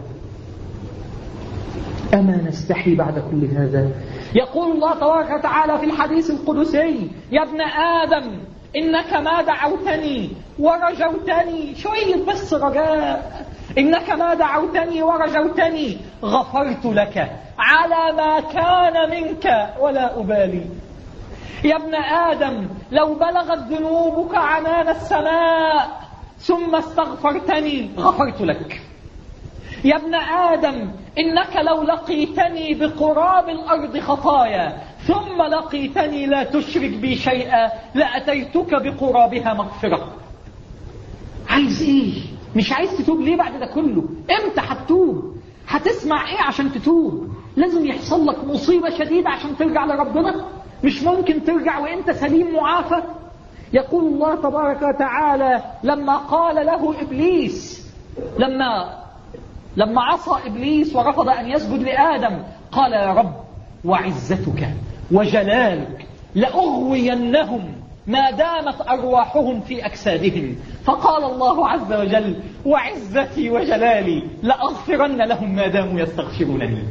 أما نستحي بعد كل هذا يقول الله تبارك وتعالى في الحديث القدسي يا ابن آدم إنك ما دعوتني ورجوتني شوية بس رجاء إنك ما دعوتني ورجوتني غفرت لك على ما كان منك ولا أبالي يا ابن آدم لو بلغت ذنوبك عنان السماء ثم استغفرتني غفرت لك يا ابن آدم إنك لو لقيتني بقراب الأرض خطايا ثم لقيتني لا تشرك بي شيئا لأتيتك بقرابها مغفرة عايز ايه مش عايز تتوب ليه بعد ده كله امتى هتتوب هتسمع ايه عشان تتوب لازم يحصل لك مصيبة شديدة عشان ترجع لربنا مش ممكن ترجع وانت سليم معافى يقول الله تبارك وتعالى لما قال له إبليس لما لما عصى إبليس ورفض أن يسجد لآدم قال يا رب وعزتك وجلالك لأغوينهم ما دامت أرواحهم في أجسادهم فقال الله عز وجل وعزتي وجلالي لأغفرن لهم ما داموا يستغفرونني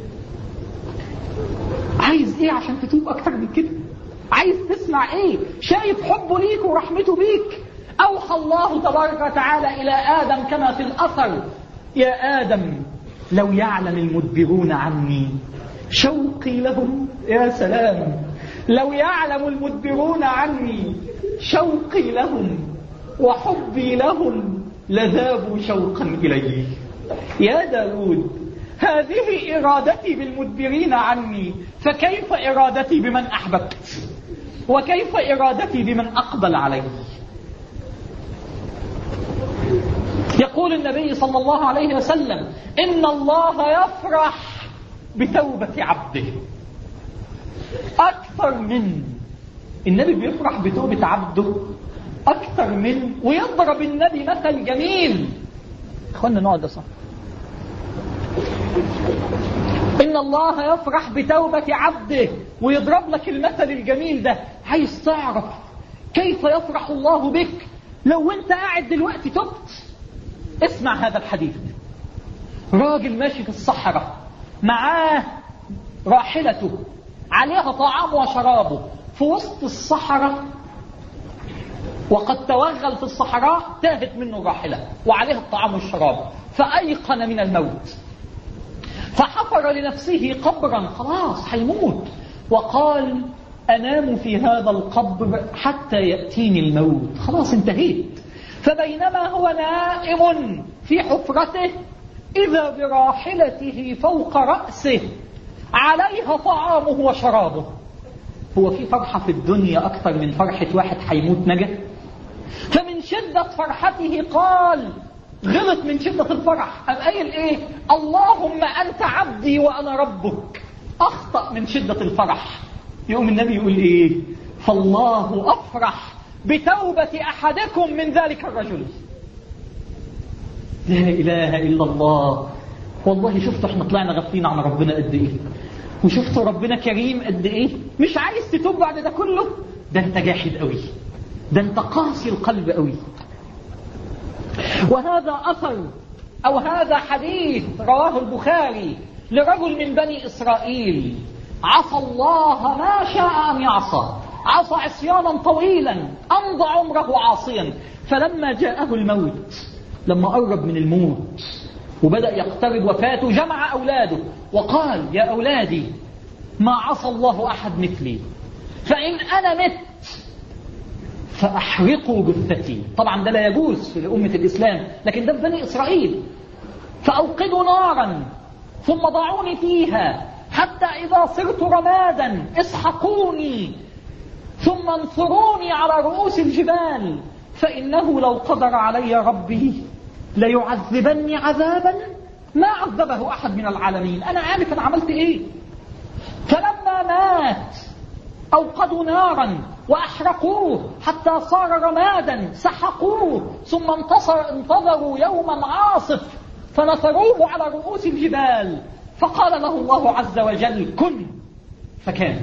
عايز ايه عشان تتوب اكتر من كده عايز تسمع ايه شايف حبه ليك ورحمته بيك اوحى الله تبارك وتعالى الى ادم كما في الاثر يا ادم لو يعلم المدبرون عني شوقي لهم يا سلام لو يعلم المدبرون عني شوقي لهم وحبي لهم لذابوا شوقا إلي يا داود هذه إرادتي بالمدبرين عني فكيف إرادتي بمن أحببت وكيف إرادتي بمن أقبل علي يقول النبي صلى الله عليه وسلم إن الله يفرح بتوبة عبده أكثر من النبي بيفرح بتوبة عبده أكثر من ويضرب النبي مثل جميل اخوانا نقعد صح إن الله يفرح بتوبة عبده ويضرب لك المثل الجميل ده عايز تعرف كيف يفرح الله بك لو انت قاعد دلوقتي تبت اسمع هذا الحديث راجل ماشي في الصحراء معاه راحلته عليها طعام وشرابه في وسط الصحراء وقد توغل في الصحراء تاهت منه الراحلة وعليها الطعام والشراب فأيقن من الموت فحفر لنفسه قبرا خلاص هيموت وقال أنام في هذا القبر حتى يأتيني الموت خلاص انتهيت فبينما هو نائم في حفرته إذا براحلته فوق رأسه عليها طعامه وشرابه هو في فرحة في الدنيا أكثر من فرحة واحد حيموت نجا فمن شدة فرحته قال غلط من شدة الفرح قام قايل ايه اللهم أنت عبدي وأنا ربك أخطأ من شدة الفرح يقوم النبي يقول ايه فالله أفرح بتوبة أحدكم من ذلك الرجل لا إله إلا الله والله شفتوا احنا طلعنا غافلين عن ربنا قد ايه وشفتوا ربنا كريم قد ايه مش عايز تتوب بعد ده كله ده انت جاحد قوي ده انت قاسي القلب قوي وهذا أثر أو هذا حديث رواه البخاري لرجل من بني إسرائيل عصى الله ما شاء أن يعصى عصى عصيانا طويلا أمضى عمره عاصيا فلما جاءه الموت لما قرب من الموت وبدأ يقترب وفاته جمع أولاده وقال يا أولادي ما عصى الله أحد مثلي فإن أنا مت فأحرقوا جثتي طبعا ده لا يجوز في أمة الإسلام لكن ده في بني إسرائيل فأوقدوا نارا ثم ضعوني فيها حتى إذا صرت رمادا اسحقوني ثم انثروني على رؤوس الجبال فإنه لو قدر علي ربي ليعذبني عذابا ما عذبه أحد من العالمين أنا عارف أنا عملت إيه فلما مات أوقدوا نارا وأحرقوه حتى صار رمادا سحقوه ثم انتصر انتظروا يوما عاصف فنثروه على رؤوس الجبال فقال له الله عز وجل كن فكان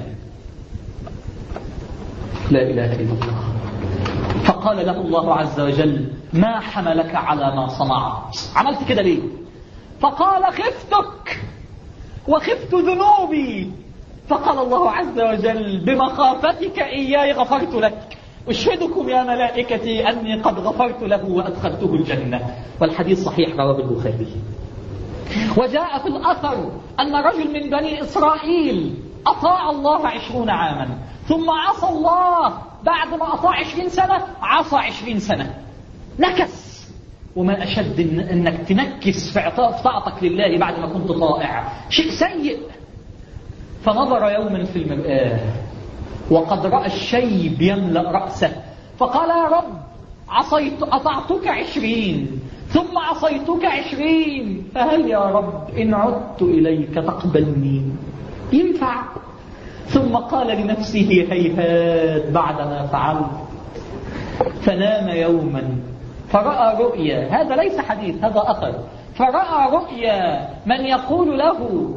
لا إله إلا الله فقال له الله عز وجل ما حملك على ما صنعت عملت كده ليه فقال خفتك وخفت ذنوبي فقال الله عز وجل بمخافتك إياي غفرت لك أشهدكم يا ملائكتي أني قد غفرت له وأدخلته الجنة والحديث صحيح رواه البخاري وجاء في الأثر أن رجل من بني إسرائيل أطاع الله عشرون عاما ثم عصى الله بعد ما أطاع عشرين سنة عصى عشرين سنة نكس وما أشد إن أنك تنكس في طاعتك لله بعد ما كنت طائع شيء سيء فنظر يوما في المرآة وقد رأى الشيب يملأ رأسه فقال يا رب عصيت أطعتك عشرين ثم عصيتك عشرين فهل يا رب إن عدت إليك تقبلني ينفع ثم قال لنفسه هيهات بعدما فعلت فنام يوما فرأى رؤيا هذا ليس حديث هذا أثر فرأى رؤيا من يقول له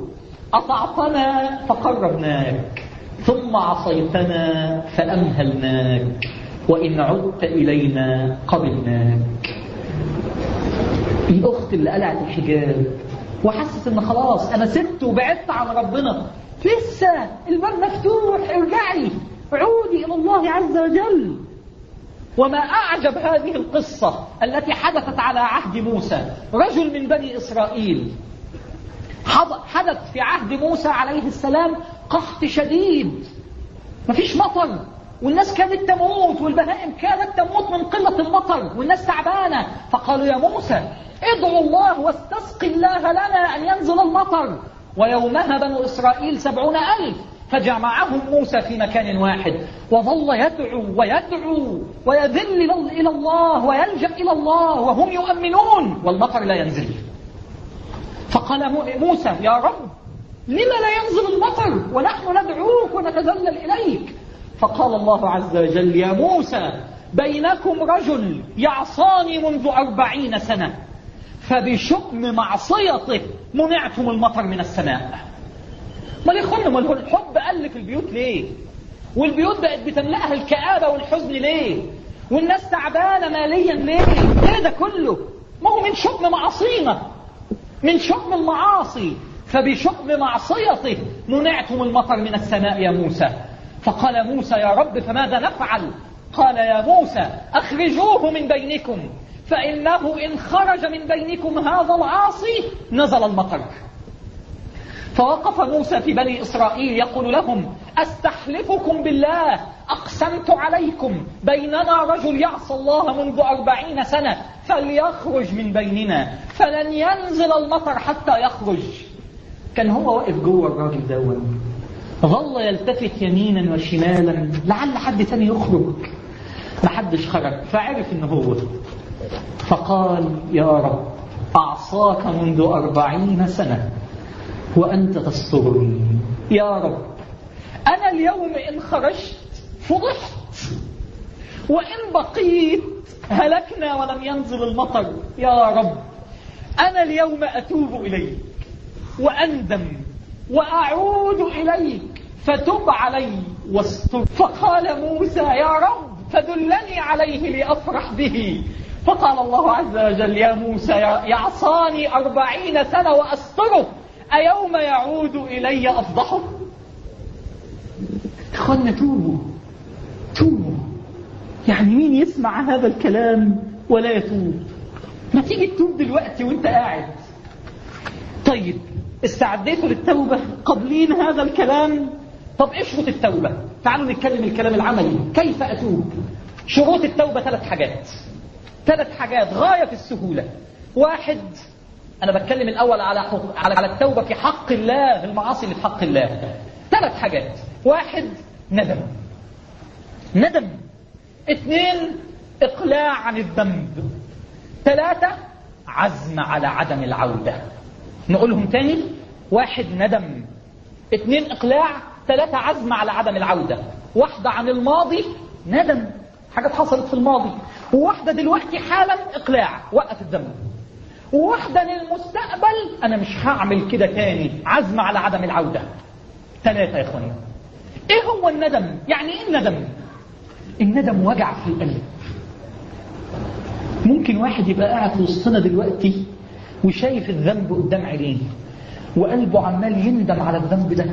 أطعتنا فقربناك ثم عصيتنا فأمهلناك وإن عدت إلينا قبلناك الأخت اللي قلعت الحجاب وحست إن خلاص أنا سبت وبعدت عن ربنا لسه الباب مفتوح ارجعي عودي إلى الله عز وجل وما أعجب هذه القصة التي حدثت على عهد موسى رجل من بني إسرائيل حدث في عهد موسى عليه السلام قحط شديد مفيش مطر والناس كانت تموت والبهائم كانت تموت من قلة المطر والناس تعبانة فقالوا يا موسى ادعوا الله واستسقي الله لنا أن ينزل المطر ويومها بنو إسرائيل سبعون ألف فجمعهم موسى في مكان واحد وظل يدعو ويدعو ويذل إلى الله ويلجأ إلى الله وهم يؤمنون والمطر لا ينزل فقال موسى يا رب لما لا ينزل المطر ونحن ندعوك ونتذلل إليك فقال الله عز وجل يا موسى بينكم رجل يعصاني منذ أربعين سنة فبشؤم معصيته منعتم المطر من السماء ما يخن ما الحب قل في البيوت ليه والبيوت بقت بتملأها الكآبة والحزن ليه والناس تعبانة ماليا ليه ليه ده كله ما هو من شؤم معاصينا من شؤم المعاصي فبشؤم معصيته منعتم المطر من السماء يا موسى فقال موسى يا رب فماذا نفعل قال يا موسى أخرجوه من بينكم فإنه إن خرج من بينكم هذا العاصي نزل المطر فوقف موسى في بني إسرائيل يقول لهم أستحلفكم بالله أقسمت عليكم بيننا رجل يعصى الله منذ أربعين سنة فليخرج من بيننا فلن ينزل المطر حتى يخرج كان هو واقف جوه الراجل دون ظل يلتفت يمينا وشمالا لعل حد تاني يخرج محدش خرج فعرف ان هو فقال يا رب أعصاك منذ أربعين سنة وأنت تسترني يا رب أنا اليوم إن خرجت فضحت وإن بقيت هلكنا ولم ينزل المطر يا رب أنا اليوم أتوب إليك وأندم وأعود إليك فتب علي واستر فقال موسى يا رب فدلني عليه لأفرح به فقال الله عز وجل يا موسى يعصاني أربعين سنة وأستره أيوم يعود إلي أفضحه إخوانا توبوا توبوا يعني مين يسمع هذا الكلام ولا يتوب ما تيجي تتوب دلوقتي وانت قاعد طيب استعديتوا للتوبة قبلين هذا الكلام طب ايش شروط التوبة تعالوا نتكلم الكلام العملي كيف أتوب شروط التوبة ثلاث حاجات ثلاث حاجات غاية في السهولة واحد أنا بتكلم الأول على على على التوبة في حق الله المعاصي اللي في حق الله ثلاث حاجات واحد ندم ندم اثنين إقلاع عن الذنب ثلاثة عزم على عدم العودة نقولهم تاني واحد ندم اثنين إقلاع ثلاثة عزم على عدم العودة واحدة عن الماضي ندم حاجات حصلت في الماضي وواحدة دلوقتي حالا إقلاع وقف الذنب وواحدة للمستقبل أنا مش هعمل كده تاني عزم على عدم العودة ثلاثة يا إخواني إيه هو الندم؟ يعني إيه الندم؟ الندم وجع في القلب ممكن واحد يبقى قاعد في وسطنا دلوقتي وشايف الذنب قدام عينيه وقلبه عمال يندم على الذنب ده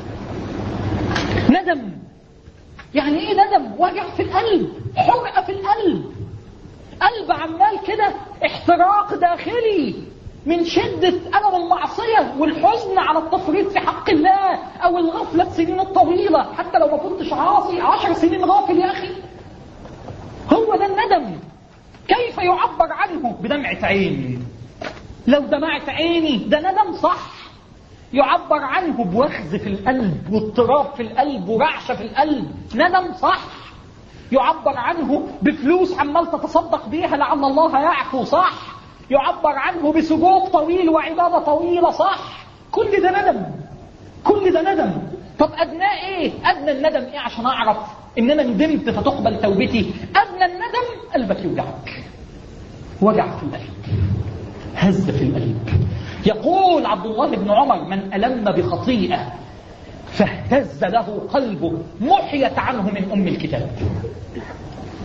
ندم يعني ايه ندم وجع في القلب حرقة في القلب قلب عمال كده احتراق داخلي من شدة ألم المعصية والحزن على التفريط في حق الله أو الغفلة السنين الطويلة حتى لو ما كنتش عاصي عشر سنين غافل يا أخي هو ده الندم كيف يعبر عنه بدمعة عين لو دمعت عيني ده ندم صح يعبر عنه بوخز في القلب واضطراب في القلب ورعشة في القلب ندم صح يعبر عنه بفلوس عمال تتصدق بيها لعل الله يعفو صح يعبر عنه بسجود طويل وعبادة طويلة صح كل ده ندم كل ده ندم طب أدناه إيه أدنى الندم إيه عشان أعرف إن أنا ندمت فتقبل توبتي أدنى الندم قلبك يوجعك وجع في القلب هز في القلب يقول عبد الله بن عمر من ألم بخطيئة فاهتز له قلبه محيت عنه من أم الكتاب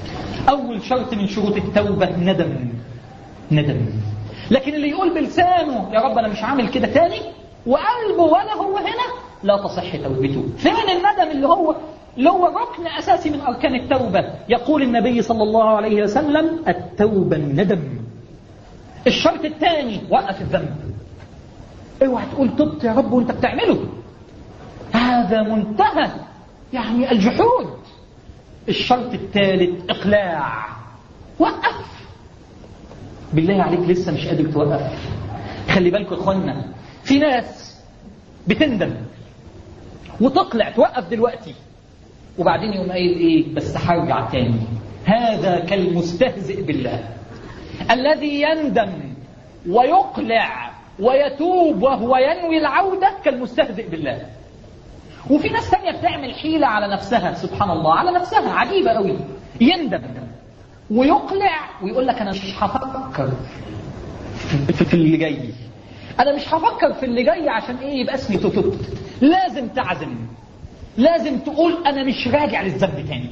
أول شرط من شروط التوبة ندم ندم لكن اللي يقول بلسانه يا رب أنا مش عامل كده تاني وقلبه ولا هو هنا لا تصح توبته فين الندم اللي هو اللي هو ركن أساسي من أركان التوبة يقول النبي صلى الله عليه وسلم التوبة الندم الشرط الثاني وقف الذنب اوعى تقول تبت يا رب وانت بتعمله هذا منتهى يعني الجحود الشرط الثالث اقلاع وقف بالله عليك لسه مش قادر توقف خلي بالكم اخوانا في ناس بتندم وتقلع توقف دلوقتي وبعدين يقوم قايل ايه بس هرجع تاني هذا كالمستهزئ بالله الذي يندم ويقلع ويتوب وهو ينوي العودة كالمستهزئ بالله وفي ناس تانية بتعمل حيلة على نفسها سبحان الله على نفسها عجيبة قوي يندم ويقلع ويقول لك أنا مش هفكر في اللي جاي أنا مش هفكر في اللي جاي عشان إيه يبقى اسمي تتبت لازم تعزم لازم تقول أنا مش راجع للذنب تاني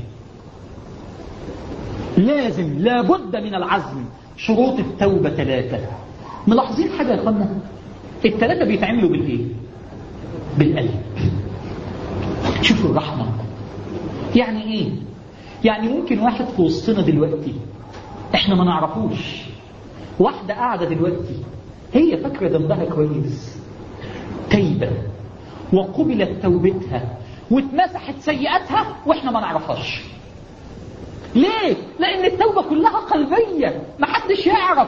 لازم لابد من العزم شروط التوبة ثلاثة ملاحظين حاجة يا اخوانا الثلاثة بيتعملوا بالإيه بالقلب شوفوا الرحمة يعني إيه يعني ممكن واحد في وسطنا دلوقتي احنا ما نعرفوش واحدة قاعدة دلوقتي هي فاكرة ذنبها كويس تايبة وقبلت توبتها واتمسحت سيئاتها واحنا ما نعرفهاش ليه؟ لأن التوبة كلها قلبية ما حدش يعرف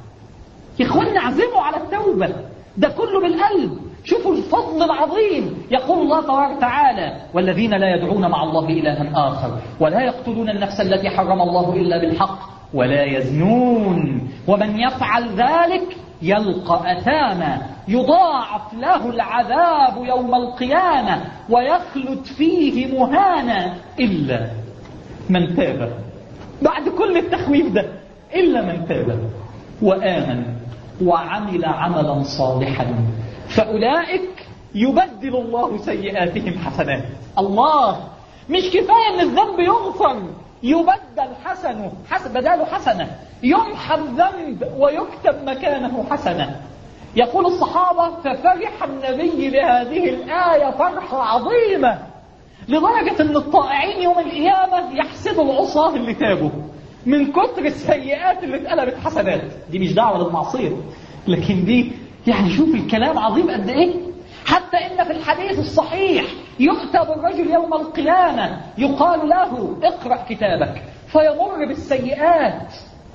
يا اخوانا اعزموا على التوبة ده كله بالقلب شوفوا الفضل العظيم يقول الله تبارك وتعالى والذين لا يدعون مع الله إلها آخر ولا يقتلون النفس التي حرم الله إلا بالحق ولا يزنون ومن يفعل ذلك يلقى أثاما يضاعف له العذاب يوم القيامة ويخلد فيه مهانا إلا من تاب بعد كل التخويف ده إلا من تاب وآمن وعمل عملا صالحا فأولئك يبدل الله سيئاتهم حسنات الله مش كفاية ان الذنب يغفر يبدل حسنه حسن بداله حسنة يمحى الذنب ويكتب مكانه حسنة يقول الصحابة ففرح النبي لهذه الآية فرحة عظيمة لدرجة ان الطائعين يوم القيامة يحسدوا العصاة اللي تابوا من كتر السيئات اللي اتقلبت حسنات دي مش دعوة للمعصية لكن دي يعني شوف الكلام عظيم قد ايه حتى ان في الحديث الصحيح يؤتى بالرجل يوم القيامة يقال له اقرأ كتابك فيمر بالسيئات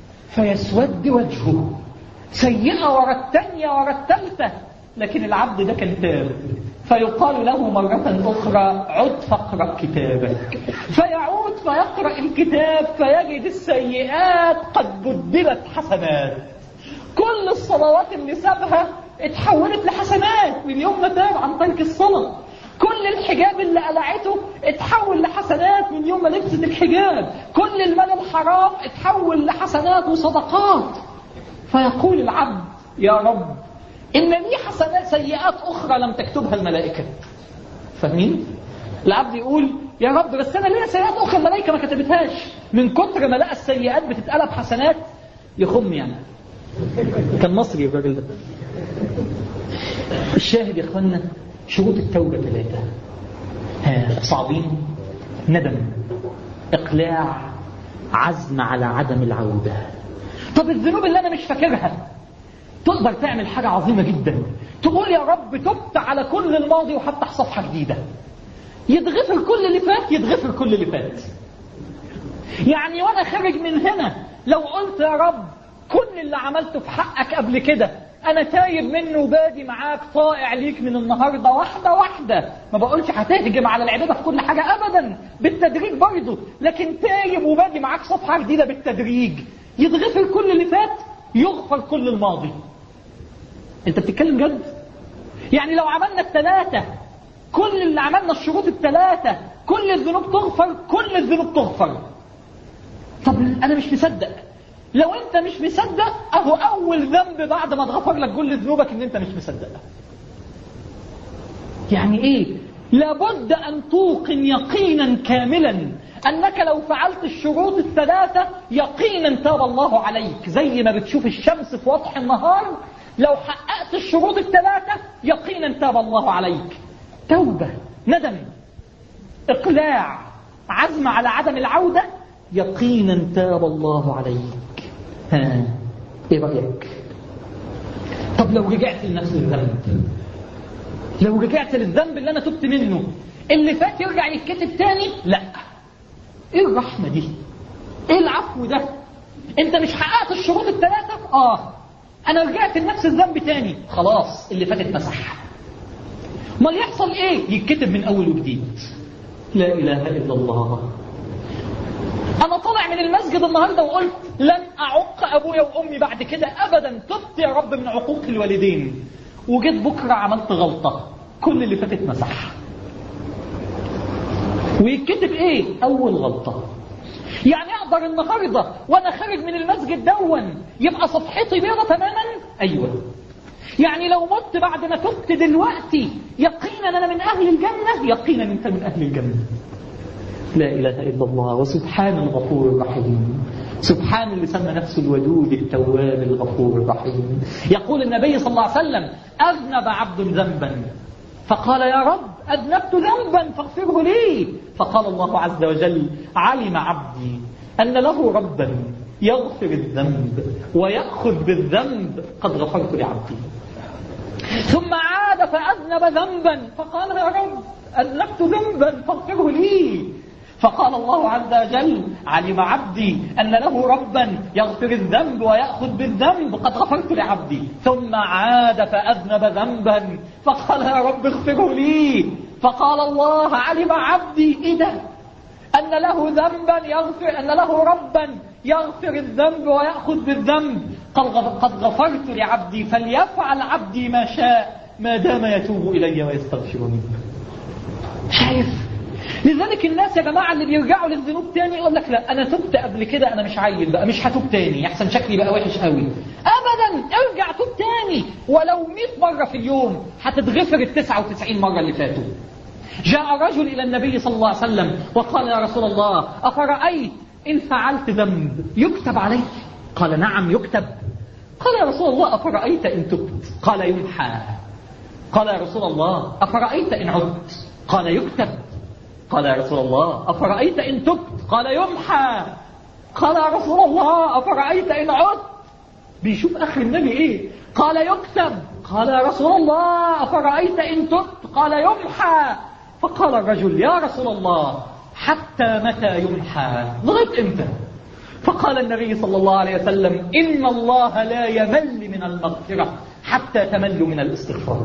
فيسود وجهه سيئة ورا الثانية ورا الثالثة لكن العبد ده كان تاب فيقال له مرة أخرى عد فاقرأ كتابك فيعود فيقرأ الكتاب فيجد السيئات قد بدلت حسنات كل الصلوات اللي سابها اتحولت لحسنات من يوم ما تاب عن ترك الصلاة كل الحجاب اللي قلعته اتحول لحسنات من يوم ما لبست الحجاب كل المال الحرام اتحول لحسنات وصدقات فيقول العبد يا رب إن لي حسنات سيئات أخرى لم تكتبها الملائكة فاهمين؟ العبد يقول يا رب بس أنا ليا سيئات أخرى الملائكة ما كتبتهاش من كتر ما لقى السيئات بتتقلب حسنات يخم يعني كان مصري الراجل ده الشاهد يا اخوانا شروط التوبة ثلاثة ها صعبين ندم إقلاع عزم على عدم العودة طب الذنوب اللي أنا مش فاكرها تقدر تعمل حاجة عظيمة جدا تقول يا رب تبت على كل الماضي وهفتح صفحة جديدة يتغفر كل اللي فات يتغفر كل اللي فات يعني وانا خارج من هنا لو قلت يا رب كل اللي عملته في حقك قبل كده انا تايب منه وبادي معاك طائع ليك من النهارده واحده واحده ما بقولش هتهجم على العباده في كل حاجه ابدا بالتدريج برضه لكن تايب وبادي معاك صفحه جديده بالتدريج يتغفر كل اللي فات يغفر كل الماضي انت بتتكلم جد يعني لو عملنا الثلاثه كل اللي عملنا الشروط الثلاثه كل الذنوب تغفر كل الذنوب تغفر طب انا مش مصدق لو انت مش مصدق اهو اول ذنب بعد ما اتغفر لك كل ذنوبك ان انت مش مصدق يعني ايه لابد أن توقن يقينا كاملا أنك لو فعلت الشروط الثلاثة يقينا تاب الله عليك زي ما بتشوف الشمس في وضح النهار لو حققت الشروط الثلاثة يقينا تاب الله عليك توبة ندم إقلاع عزم على عدم العودة يقينا تاب الله عليك ها ايه رأيك طب لو رجعت لنفس الذنب لو رجعت للذنب اللي انا تبت منه اللي فات يرجع يتكتب تاني لا ايه الرحمة دي ايه العفو ده انت مش حققت الشروط الثلاثة اه انا رجعت لنفس الذنب تاني خلاص اللي فات اتمسح ما يحصل ايه يتكتب من اول وجديد لا اله الا الله انا طالع من المسجد النهاردة وقلت لن اعق ابويا وامي بعد كده ابدا تبت يا رب من عقوق الوالدين وجيت بكرة عملت غلطة كل اللي فاتت مسح ويتكتب ايه اول غلطة يعني اقدر النهاردة وانا خارج من المسجد دون يبقى صفحتي بيضة تماما ايوه يعني لو مت بعد ما تبت دلوقتي يقينا انا من اهل الجنة يقينا انت من اهل الجنة لا اله الا الله وسبحان الغفور الرحيم سبحان اللي سمى نفسه الودود التواب الغفور الرحيم يقول النبي صلى الله عليه وسلم أذنب عبد ذنبا فقال يا رب أذنبت ذنبا فاغفره لي فقال الله عز وجل علم عبدي أن له ربا يغفر الذنب ويأخذ بالذنب قد غفرت لعبدي ثم عاد فأذنب ذنبا فقال يا رب أذنبت ذنبا فاغفره لي فقال الله عز وجل علم عبدي أن له ربا يغفر الذنب ويأخذ بالذنب قد غفرت لعبدي ثم عاد فأذنب ذنبا فقال يا رب اغفره لي فقال الله علم عبدي إيه ده أن له ذنبا يغفر أن له ربا يغفر الذنب ويأخذ بالذنب قد غفرت لعبدي فليفعل عبدي ما شاء ما دام يتوب إلي ويستغفرني شايف لذلك الناس يا جماعة اللي بيرجعوا للذنوب تاني يقول لك لا أنا تبت قبل كده أنا مش عيل بقى مش هتوب تاني يحسن شكلي بقى وحش قوي أبدا ارجع توب تاني ولو 100 مرة في اليوم هتتغفر ال 99 مرة اللي فاتوا جاء رجل إلى النبي صلى الله عليه وسلم وقال يا رسول الله أفرأيت إن فعلت ذنب يكتب عليك قال نعم يكتب قال يا رسول الله أفرأيت إن تبت قال يمحى قال يا رسول الله أفرأيت إن عدت قال يكتب قال يا رسول الله أفرأيت إن تبت قال يمحى قال يا رسول الله أفرأيت إن عدت بيشوف أخي النبي إيه قال يكتب قال يا رسول الله أفرأيت إن تبت قال يمحى فقال الرجل يا رسول الله حتى متى يمحى لغاية إمتى فقال النبي صلى الله عليه وسلم إن الله لا يمل من المغفرة حتى تمل من الاستغفار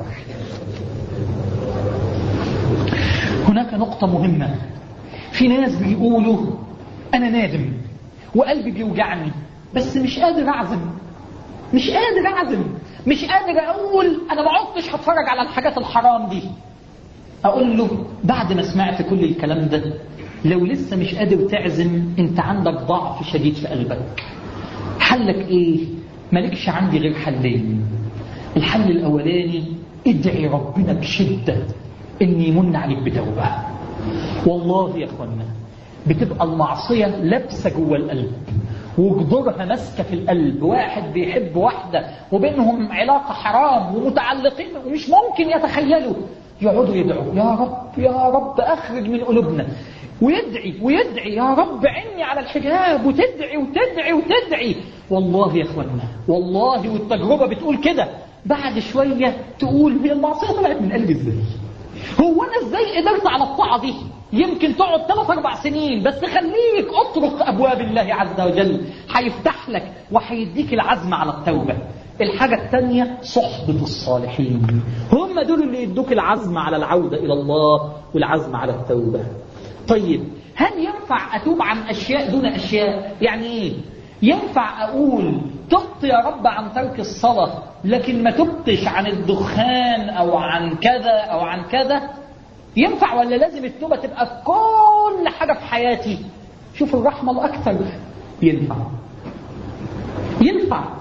هناك نقطة مهمة في ناس بيقولوا أنا نادم وقلبي بيوجعني بس مش قادر أعزم مش قادر أعزم مش قادر أقول أنا ما عدتش هتفرج على الحاجات الحرام دي أقول له بعد ما سمعت كل الكلام ده لو لسه مش قادر تعزم أنت عندك ضعف شديد في قلبك حلك إيه؟ مالكش عندي غير حلين الحل الأولاني ادعي ربنا بشدة إن يمن عليك بتوبة والله يا أخوانا بتبقى المعصية لابسة جوه القلب وجذورها ماسكه في القلب واحد بيحب واحدة وبينهم علاقة حرام ومتعلقين ومش ممكن يتخيلوا يقعدوا يدعوا يا رب يا رب أخرج من قلوبنا ويدعي ويدعي يا رب عني على الحجاب وتدعي وتدعي وتدعي والله يا اخوانا والله والتجربة بتقول كده بعد شوية تقول هي المعصية طلعت من قلبي ازاي هو انا ازاي قدرت على الطاعة دي يمكن تقعد ثلاث اربع سنين بس خليك اطرق ابواب الله عز وجل هيفتح لك وهيديك العزم على التوبة الحاجة الثانية صحبة الصالحين هم دول اللي يدوك العزم على العودة إلى الله والعزم على التوبة طيب هل ينفع أتوب عن أشياء دون أشياء يعني إيه ينفع أقول تبت يا رب عن ترك الصلاة لكن ما تبتش عن الدخان أو عن كذا أو عن كذا ينفع ولا لازم التوبة تبقى في كل حاجة في حياتي شوف الرحمة الأكثر ينفع ينفع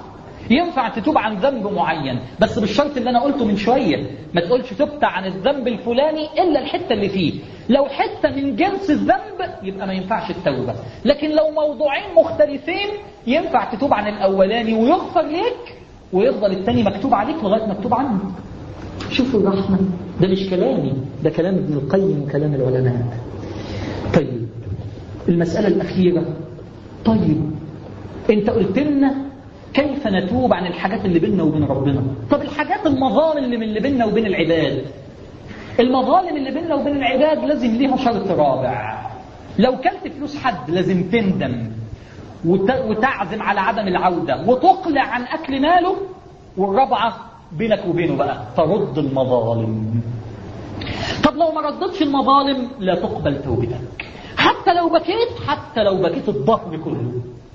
ينفع تتوب عن ذنب معين بس بالشرط اللي انا قلته من شويه ما تقولش تبت عن الذنب الفلاني الا الحته اللي فيه لو حته من جنس الذنب يبقى ما ينفعش التوبه لكن لو موضوعين مختلفين ينفع تتوب عن الاولاني ويغفر ليك ويفضل الثاني مكتوب عليك لغايه مكتوب عنك شوفوا الرحمه ده مش كلامي ده كلام ابن القيم وكلام العلماء طيب المساله الاخيره طيب انت قلت لنا كيف نتوب عن الحاجات اللي بيننا وبين ربنا طب الحاجات المظالم اللي من اللي بيننا وبين العباد المظالم اللي بيننا وبين العباد لازم ليها شرط رابع لو كلت فلوس حد لازم تندم وتعزم على عدم العودة وتقلع عن أكل ماله والرابعة بينك وبينه بقى ترد المظالم طب لو ما ردتش المظالم لا تقبل توبتك حتى لو بكيت حتى لو بكيت الظهر كله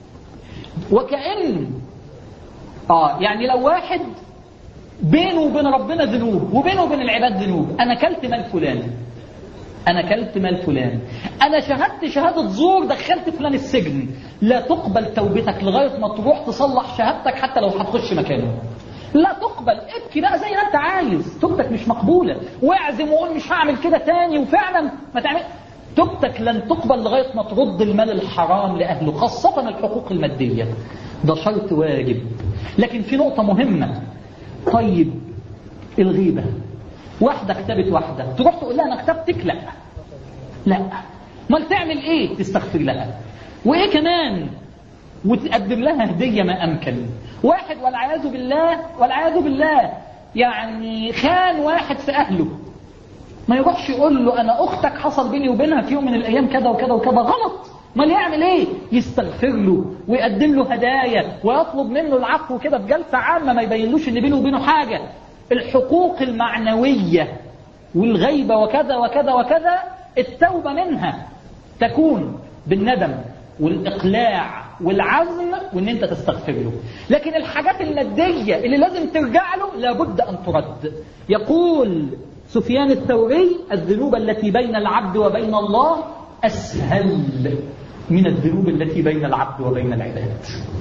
وكأن آه يعني لو واحد بينه وبين ربنا ذنوب وبينه وبين العباد ذنوب أنا كلت مال فلان أنا كلت مال فلان أنا شهدت شهادة زور دخلت فلان السجن لا تقبل توبتك لغاية ما تروح تصلح شهادتك حتى لو هتخش مكانه لا تقبل ابكي بقى زي ما انت عايز توبتك مش مقبولة واعزم وقول مش هعمل كده تاني وفعلا ما تعمل توبتك لن تقبل لغاية ما ترد المال الحرام لأهله خاصة الحقوق المادية ده شرط واجب لكن في نقطة مهمة طيب الغيبة واحدة اغتابت واحدة تروح تقول لها أنا اغتبتك لا لا ما تعمل ايه تستغفر لها وايه كمان وتقدم لها هدية ما أمكن واحد والعياذ بالله والعياذ بالله يعني خان واحد في أهله ما يروحش يقول له أنا أختك حصل بيني وبينها في يوم من الأيام كذا وكذا وكذا غلط ما يعمل ايه يستغفر له ويقدم له هدايا ويطلب منه العفو كده في جلسة عامة ما يبينلوش ان بينه وبينه حاجة الحقوق المعنوية والغيبة وكذا وكذا وكذا التوبة منها تكون بالندم والإقلاع والعزم وان انت تستغفر له لكن الحاجات المادية اللي لازم ترجع له لابد ان ترد يقول سفيان الثوري الذنوب التي بين العبد وبين الله أسهل من الذنوب التي بين العبد وبين العباد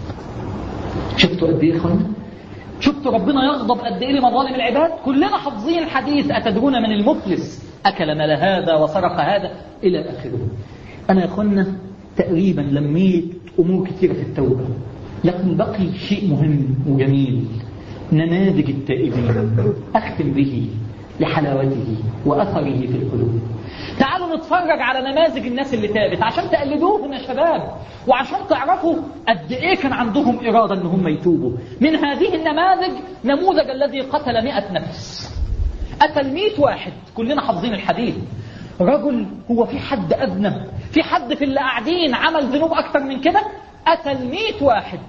شفتوا قد ايه يا اخوانا شفتوا ربنا يغضب قد ايه لمظالم العباد كلنا حافظين الحديث اتدرون من المفلس اكل مال هذا وسرق هذا الى اخره انا يا اخوانا تقريبا لميت امور كثيره في التوبه لكن بقي شيء مهم وجميل نماذج التائبين اختم به لحلاوته واثره في القلوب تعالوا نتفرج على نماذج الناس اللي تابت عشان تقلدوهم يا شباب وعشان تعرفوا قد ايه كان عندهم إرادة ان هم يتوبوا من هذه النماذج نموذج الذي قتل مئة نفس قتل مئة واحد كلنا حافظين الحديث رجل هو في حد أذنب في حد في اللي قاعدين عمل ذنوب أكثر من كده قتل مئة واحد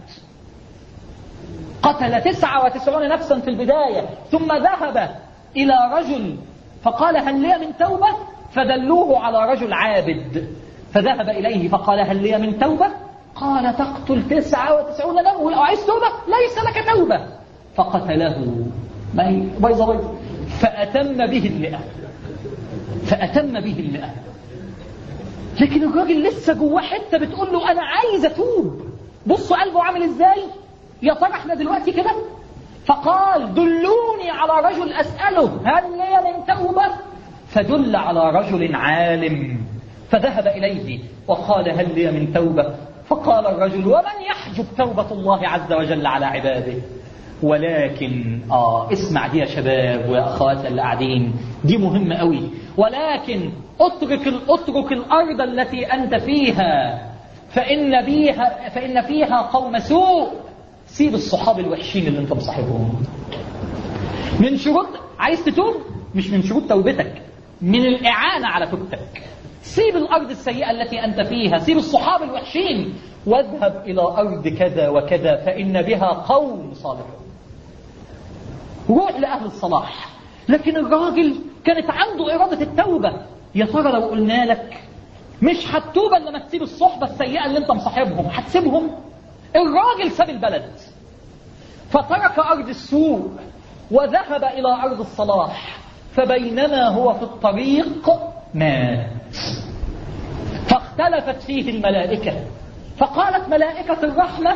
قتل تسعة وتسعون نفسا في البداية ثم ذهب إلى رجل فقال هل لي من توبة فدلوه على رجل عابد فذهب إليه فقال هل لي من توبة قال تقتل تسعة وتسعون نفسا ولو عايز توبة ليس لك توبة فقتله ما بيضة بيضة فأتم به المئة فأتم به المئة لكن الراجل لسه جواه حتة بتقول له أنا عايز أتوب بصوا قلبه عامل إزاي يا ترى احنا دلوقتي كده فقال دلوني على رجل أسأله هل لي من توبة فدل على رجل عالم فذهب إليه وقال هل لي من توبة فقال الرجل ومن يحجب توبة الله عز وجل على عباده ولكن آه اسمع دي يا شباب ويا أخوات اللي قاعدين دي مهمة قوي ولكن اترك اترك الأرض التي أنت فيها فإن, بيها فإن فيها قوم سوء سيب الصحاب الوحشين اللي انت مصاحبهم من شروط عايز تتوب مش من شروط توبتك من الإعانة على توبتك سيب الأرض السيئة التي أنت فيها سيب الصحاب الوحشين واذهب إلى أرض كذا وكذا فإن بها قوم صالحون روح لأهل الصلاح لكن الراجل كانت عنده إرادة التوبة يا ترى لو قلنا لك مش هتتوب إلا لما تسيب الصحبة السيئة اللي أنت مصاحبهم هتسيبهم الراجل ساب البلد فترك أرض السوء وذهب إلى أرض الصلاح فبينما هو في الطريق مات فاختلفت فيه الملائكة فقالت ملائكة الرحمة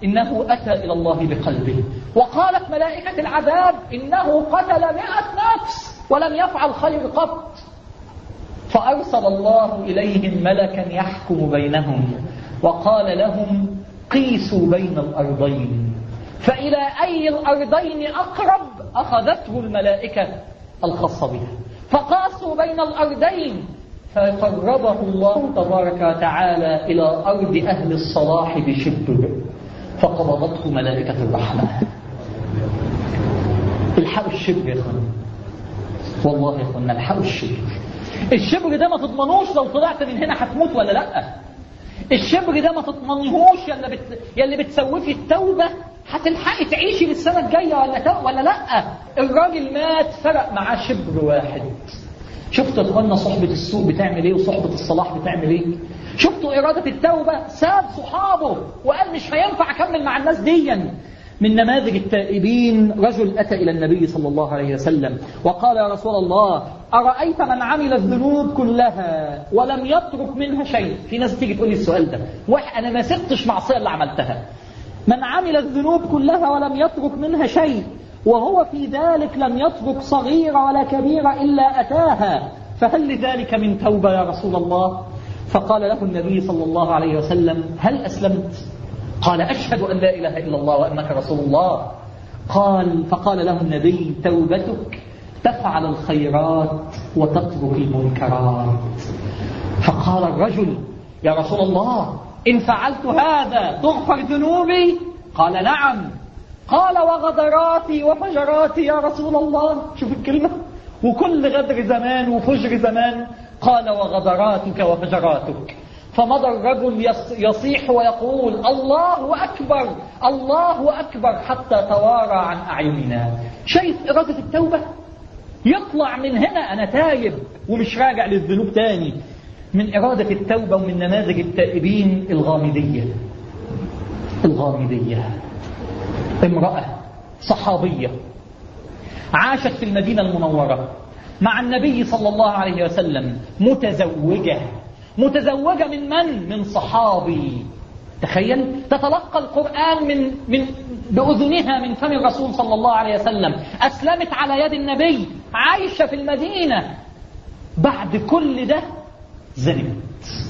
إنه أتى إلى الله بقلبه وقالت ملائكة العذاب إنه قتل مئة نفس ولم يفعل خير قط فأرسل الله إليهم ملكا يحكم بينهم وقال لهم قيسوا بين الأرضين فإلى أي الأرضين أقرب أخذته الملائكة الخاصة بها فقاسوا بين الأرضين فقربه الله تبارك وتعالى إلى أرض أهل الصلاح بشبر فقبضته ملائكة الرحمة الحقوا الشبر يا اخوان والله يا اخوانا الحقوا الشبر الشبر ده ما تضمنوش لو طلعت من هنا هتموت ولا لا الشبر ده ما تضمنهوش يا اللي بت... يا اللي بتسوفي التوبه هتلحقي تعيشي للسنه الجايه ولا ت... ولا لا الراجل مات فرق معاه شبر واحد شفتوا يا اخوانا صحبه السوء بتعمل ايه وصحبه الصلاح بتعمل ايه شفتوا اراده التوبه ساب صحابه وقال مش هينفع اكمل مع الناس ديا من نماذج التائبين رجل أتى إلى النبي صلى الله عليه وسلم وقال يا رسول الله أرأيت من عمل الذنوب كلها ولم يترك منها شيء في ناس تيجي تقول لي السؤال ده واحد أنا ما سبتش معصية اللي عملتها من عمل الذنوب كلها ولم يترك منها شيء وهو في ذلك لم يترك صغيرة ولا كبيرة إلا أتاها فهل لذلك من توبة يا رسول الله فقال له النبي صلى الله عليه وسلم هل أسلمت قال أشهد أن لا إله إلا الله وأنك رسول الله قال فقال له النبي توبتك تفعل الخيرات وتترك المنكرات فقال الرجل يا رسول الله إن فعلت هذا تغفر ذنوبي قال نعم قال وغدراتي وفجراتي يا رسول الله شوف الكلمة وكل غدر زمان وفجر زمان قال وغدراتك وفجراتك فمضى الرجل يصيح ويقول الله أكبر الله أكبر حتى توارى عن أعيننا شايف إرادة التوبة يطلع من هنا أنا تايب ومش راجع للذنوب تاني من إرادة التوبة ومن نماذج التائبين الغامدية الغامدية امرأة صحابية عاشت في المدينة المنورة مع النبي صلى الله عليه وسلم متزوجة متزوجة من من؟ من صحابي تخيل تتلقى القرآن من من بأذنها من فم الرسول صلى الله عليه وسلم أسلمت على يد النبي عايشة في المدينة بعد كل ده زنت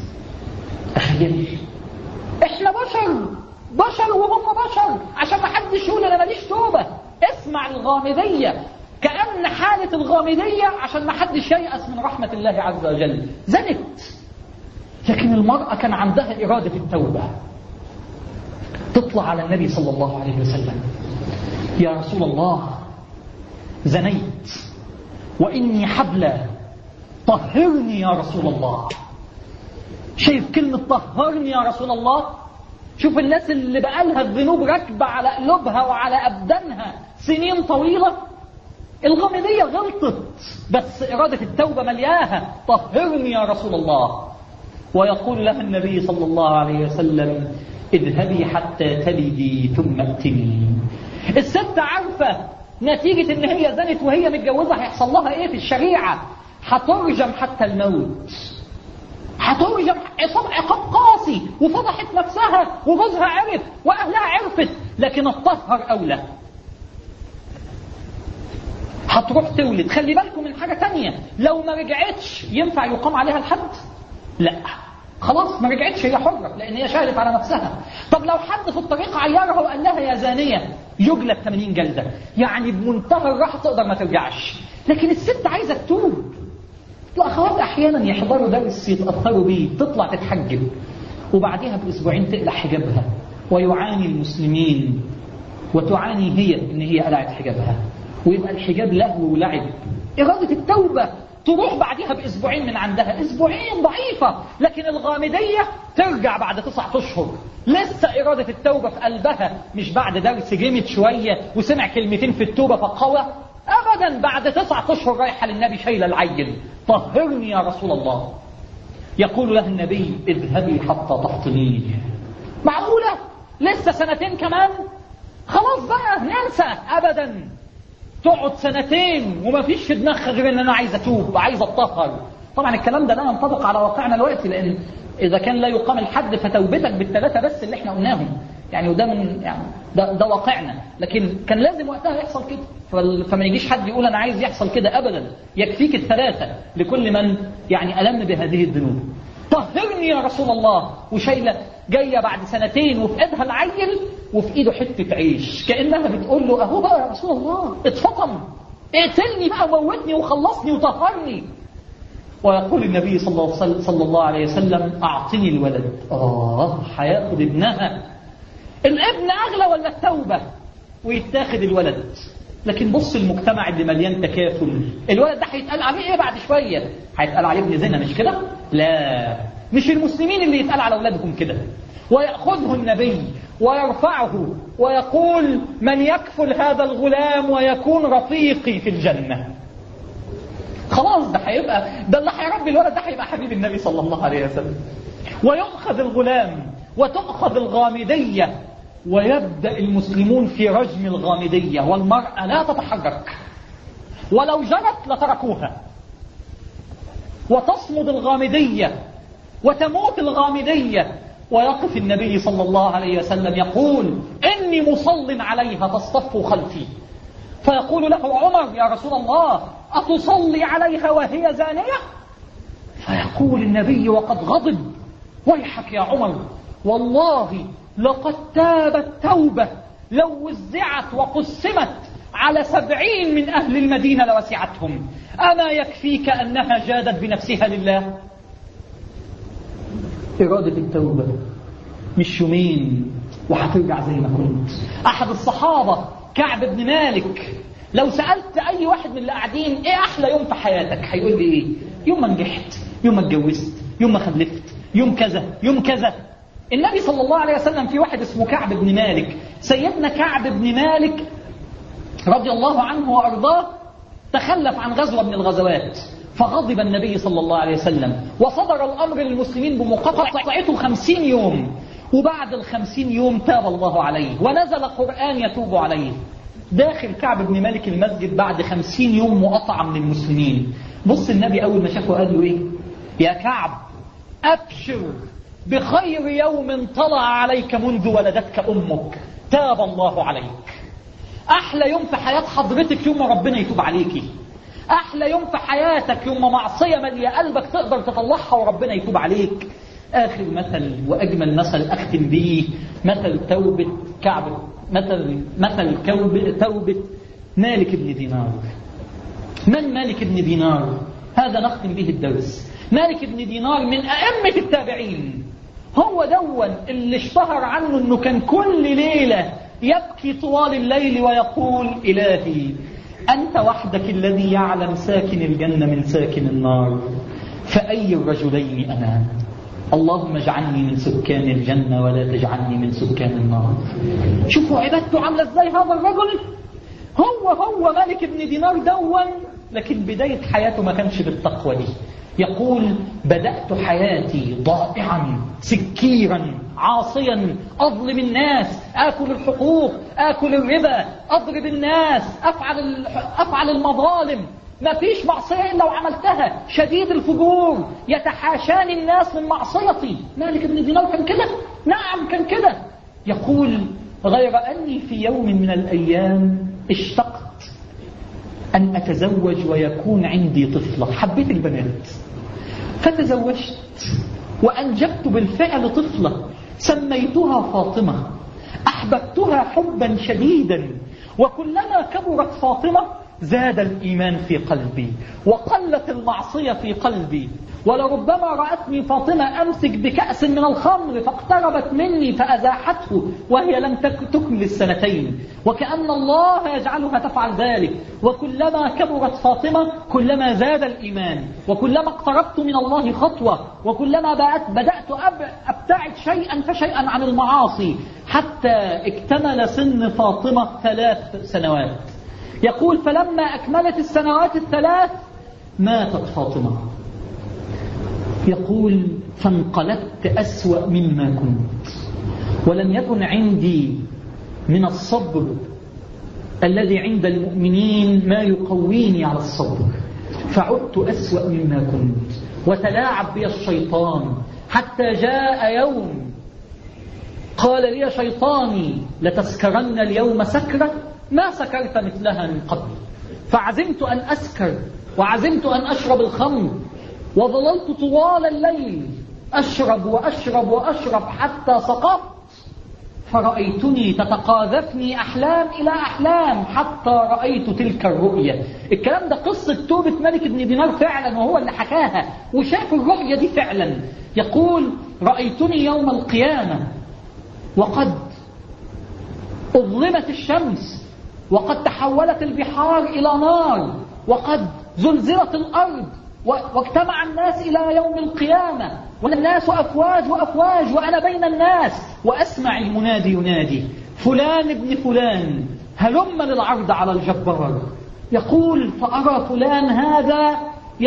تخيل احنا بشر بشر وهم بشر عشان ما حدش يقول انا ماليش توبه اسمع الغامديه كأن حالة الغامدية عشان ما حدش ييأس من رحمة الله عز وجل زنت لكن المرأة كان عندها إرادة التوبة تطلع على النبي صلى الله عليه وسلم يا رسول الله زنيت وإني حبلى طهرني يا رسول الله شايف كلمة طهرني يا رسول الله شوف الناس اللي بقالها الذنوب راكبة على قلوبها وعلى أبدانها سنين طويلة الغامدية غلطت بس إرادة التوبة ملياها طهرني يا رسول الله ويقول لها النبي صلى الله عليه وسلم اذهبي حتى تلدي ثم ائتني الست عارفة نتيجة ان هي زنت وهي متجوزة هيحصل لها ايه في الشريعة هترجم حتى الموت هترجم عقاب قاسي وفضحت نفسها وجوزها عرف واهلها عرفت لكن الطهر اولى هتروح تولد خلي بالكم من حاجة تانية لو ما رجعتش ينفع يقام عليها الحد لا خلاص ما رجعتش هي حرة لأن هي شهدت على نفسها طب لو حد في الطريق عيرها وقال لها يا زانية يجلد 80 جلدة يعني بمنتهى الراحة تقدر ما ترجعش لكن الست عايزة تتوب الأخوات أحيانا يحضروا درس يتأثروا بيه تطلع تتحجب وبعدها بأسبوعين تقلع حجابها ويعاني المسلمين وتعاني هي إن هي قلعت حجابها ويبقى الحجاب لهو ولعب إرادة التوبة تروح بعدها بأسبوعين من عندها أسبوعين ضعيفة لكن الغامدية ترجع بعد تسعة أشهر لسه إرادة التوبة في قلبها مش بعد درس جمد شوية وسمع كلمتين في التوبة فقوى أبدا بعد تسعة أشهر رايحة للنبي شايلة العين طهرني يا رسول الله يقول له النبي اذهبي حتى تفطنيه معقولة لسه سنتين كمان خلاص بقى ننسى أبدا تقعد سنتين وما فيش في دماغها غير ان انا عايز اتوب عايز اتطهر طبعا الكلام ده لا ينطبق على واقعنا دلوقتي لان اذا كان لا يقام الحد فتوبتك بالثلاثه بس اللي احنا قلناهم يعني وده من يعني ده, ده واقعنا لكن كان لازم وقتها يحصل كده فال- فما يجيش حد يقول انا عايز يحصل كده ابدا يكفيك الثلاثه لكل من يعني الم بهذه الذنوب طهرني يا رسول الله وشايله جايه بعد سنتين وفي ايدها العيل وفي ايده حته عيش كانها بتقول له اهو بقى يا رسول الله اتفطم اقتلني بقى وموتني وخلصني وطهرني ويقول النبي صلى الله, عليه- صلى الله عليه وسلم أعطني الولد آه هياخد ابنها الابن أغلى ولا التوبة ويتاخد الولد لكن بص المجتمع اللي مليان تكافل الولد ده هيتقال عليه ايه بعد شوية هيتقال عليه ابن زنا مش كده لا مش المسلمين اللي يتقال على أولادهم كده ويأخذه النبي ويرفعه ويقول من يكفل هذا الغلام ويكون رفيقي في الجنة خلاص ده هيبقى ده اللي هيربي الولد ده هيبقى حبيب النبي صلى الله عليه وسلم ويؤخذ الغلام وتؤخذ الغامدية ويبدأ المسلمون في رجم الغامدية والمرأة لا تتحرك ولو جرت لتركوها وتصمد الغامدية وتموت الغامدية ويقف النبي صلى الله عليه وسلم يقول إني مصل عليها تصطف خلفي فيقول له عمر يا رسول الله أتصلي عليها وهي زانية فيقول النبي وقد غضب ويحك يا عمر والله لقد تابت توبة لو وزعت وقسمت على سبعين من أهل المدينة لوسعتهم أما يكفيك أنها جادت بنفسها لله إرادة التوبة مش يومين وهترجع زي ما كنت أحد الصحابة كعب بن مالك لو سألت أي واحد من اللي قاعدين إيه أحلى يوم في حياتك هيقول لي إيه يوم ما نجحت يوم ما اتجوزت يوم ما خلفت يوم كذا يوم كذا النبي صلى الله عليه وسلم في واحد اسمه كعب بن مالك سيدنا كعب بن مالك رضي الله عنه وأرضاه تخلف عن غزوة من الغزوات فغضب النبي صلى الله عليه وسلم وصدر الأمر للمسلمين بمقاطعته خمسين يوم وبعد الخمسين يوم تاب الله عليه ونزل قرآن يتوب عليه داخل كعب بن مالك المسجد بعد خمسين يوم مقاطعة من المسلمين بص النبي أول ما شافه قال له إيه يا كعب أبشر بخير يوم طلع عليك منذ ولدتك أمك تاب الله عليك أحلى يوم في حياة حضرتك يوم ما ربنا يتوب عليكي أحلى يوم في حياتك يوم ما معصية مالية قلبك تقدر تطلعها وربنا يتوب عليك آخر مثل وأجمل مثل أختم به مثل توبة كعب مثل مثل كوب- توبة مالك بن دينار من مالك بن دينار هذا نختم به الدرس مالك بن دينار من أئمة التابعين هو دون اللي اشتهر عنه انه كان كل ليلة يبكي طوال الليل ويقول إلهي أنت وحدك الذي يعلم ساكن الجنة من ساكن النار فأي الرجلين أنا اللهم اجعلني من سكان الجنة ولا تجعلني من سكان النار شوفوا عبادته عاملة ازاي هذا الرجل هو هو مالك بن دينار دون لكن بداية حياته ما كانش بالتقوى دي يقول بدأت حياتي ضائعا سكيرا عاصيا أظلم الناس آكل الحقوق آكل الربا أضرب الناس أفعل, ال- أفعل المظالم ما فيش معصية إلا وعملتها شديد الفجور يتحاشاني الناس من معصيتي مالك بن دينار كان كده نعم كان كده يقول غير أني في يوم من الأيام اشتقت أن أتزوج ويكون عندي طفلة حبيت البنات فتزوجت وأنجبت بالفعل طفلة سميتها فاطمة أحببتها حبا شديدا وكلما كبرت فاطمة زاد الإيمان في قلبي وقلت المعصية في قلبي ولربما رأتني فاطمة أمسك بكأس من الخمر فاقتربت مني فأزاحته وهي لم تك- تكمل السنتين وكأن الله يجعلها تفعل ذلك وكلما كبرت فاطمة كلما زاد الإيمان وكلما اقتربت من الله خطوة وكلما بقت بدأت أب- أبتعد شيئا فشيئا عن المعاصي حتى اكتمل سن فاطمة ثلاث سنوات يقول فلما أكملت السنوات الثلاث ماتت فاطمة يقول فانقلبت أسوأ مما كنت ولم يكن عندي من الصبر الذي عند المؤمنين ما يقويني على الصبر فعدت أسوأ مما كنت وتلاعب بي الشيطان حتى جاء يوم قال لي شيطاني لتسكرن اليوم سكرة ما سكرت مثلها من قبل فعزمت أن أسكر وعزمت أن أشرب الخمر وظللت طوال الليل أشرب وأشرب وأشرب حتى سقطت فرأيتني تتقاذفني أحلام إلى أحلام حتى رأيت تلك الرؤية الكلام ده قصة توبة ملك بن دينار فعلا وهو اللي حكاها وشاف الرؤية دي فعلا يقول رأيتني يوم القيامة وقد أظلمت الشمس وقد تحولت البحار إلى نار وقد زلزلت الأرض واجتمع الناس إلى يوم القيامة والناس أفواج وأفواج وأنا بين الناس وأسمع المنادي ينادي فلان ابن فلان هلم للعرض على الجبار يقول فأرى فلان هذا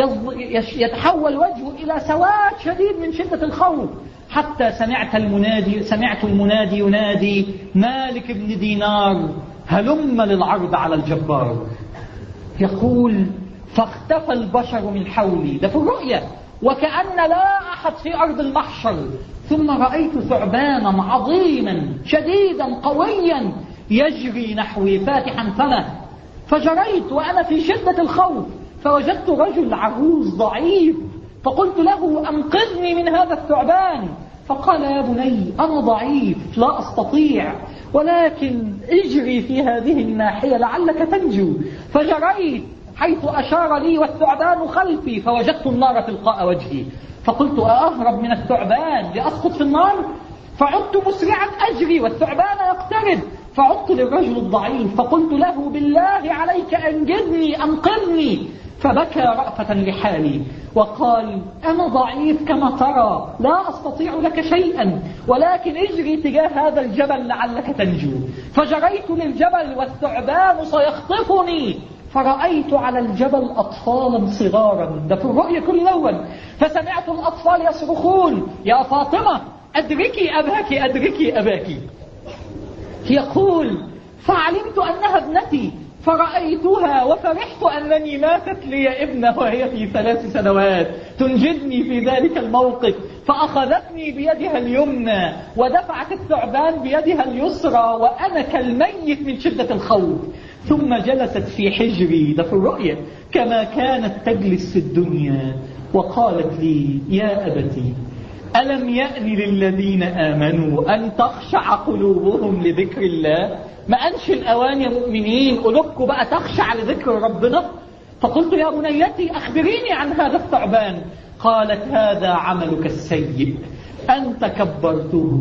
يتحول وجهه إلى سواد شديد من شدة الخوف حتى سمعت المنادي سمعت المنادي ينادي مالك بن دينار هلم للعرض على الجبار يقول فاختفى البشر من حولي ده في الرؤية وكأن لا أحد في أرض المحشر ثم رأيت ثعبانا عظيما شديدا قويا يجري نحوي فاتحا فمه فجريت وأنا في شدة الخوف فوجدت رجل عجوز ضعيف فقلت له أنقذني من هذا الثعبان فقال يا بني أنا ضعيف لا أستطيع ولكن اجري في هذه الناحية لعلك تنجو فجريت حيث أشار لي والثعبان خلفي فوجدت النار تلقاء وجهي فقلت أهرب من الثعبان لأسقط في النار فعدت مسرعا أجري والثعبان يقترب فعدت للرجل الضعيف فقلت له بالله عليك أنجدني أنقذني فبكى رأفة لحالي وقال أنا ضعيف كما ترى لا أستطيع لك شيئا ولكن اجري تجاه هذا الجبل لعلك تنجو فجريت للجبل والثعبان سيخطفني فرأيت على الجبل أطفالا صغارا ده في الرؤية كل أول فسمعت الأطفال يصرخون يا فاطمة أدركي أباك أدركي أباك يقول فعلمت أنها ابنتي فرأيتها وفرحت أنني ماتت لي ابنة وهي في ثلاث سنوات تنجدني في ذلك الموقف فأخذتني بيدها اليمنى ودفعت الثعبان بيدها اليسرى وأنا كالميت من شدة الخوف ثم جلست في حجري ده في الرؤية كما كانت تجلس في الدنيا وقالت لي يا أبتي ألم يأن للذين آمنوا أن تخشع قلوبهم لذكر الله ما أنش الأوان يا مؤمنين قلوبكم بقى تخشع لذكر ربنا فقلت يا بنيتي أخبريني عن هذا الثعبان قالت هذا عملك السيء أنت كبرته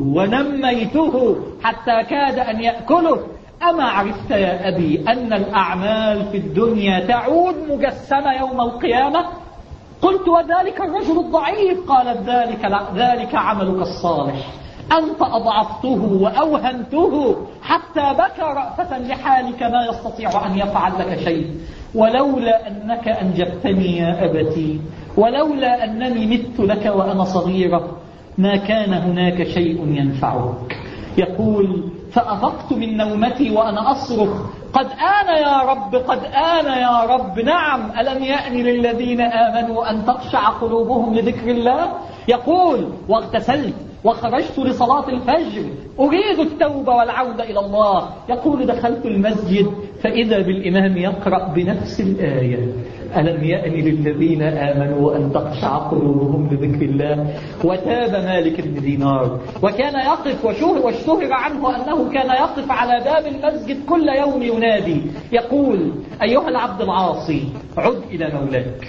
ونميته حتى كاد أن يأكله أما عرفت يا أبي أن الأعمال في الدنيا تعود مجسمة يوم القيامة قلت وذلك الرجل الضعيف قالت ذلك لا ذلك عملك الصالح أنت أضعفته وأوهنته حتى بكى رأفة لحالك ما يستطيع أن يفعل لك شيء ولولا أنك أنجبتني يا أبتي ولولا أنني مت لك وأنا صغيرة ما كان هناك شيء ينفعك يقول فأفقت من نومتي وأنا أصرخ قد آن يا رب قد آن يا رب نعم ألم يأن للذين آمنوا أن تخشع قلوبهم لذكر الله يقول واغتسلت وخرجت لصلاة الفجر أريد التوبة والعودة إلى الله يقول دخلت المسجد فإذا بالإمام يقرأ بنفس الآية ألم يأن للذين آمنوا أن تخشع قلوبهم لذكر الله وتاب مالك بن دينار وكان يقف واشتهر عنه أنه كان يقف على باب المسجد كل يوم ينادي يقول أيها العبد العاصي عد إلى مولاك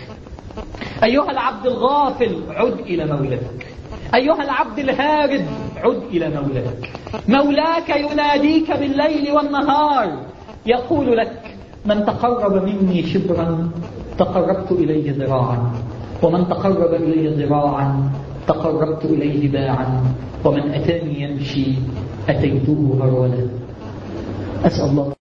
أيها العبد الغافل عد إلى مولاك أيها العبد الهارب عد إلى مولاك مولاك يناديك بالليل والنهار يقول لك من تقرب مني شبرا تقربت إليه ذراعا ومن تقرب إلي ذراعا تقربت إليه باعا ومن أتاني يمشي أتيته هرولا أسأل الله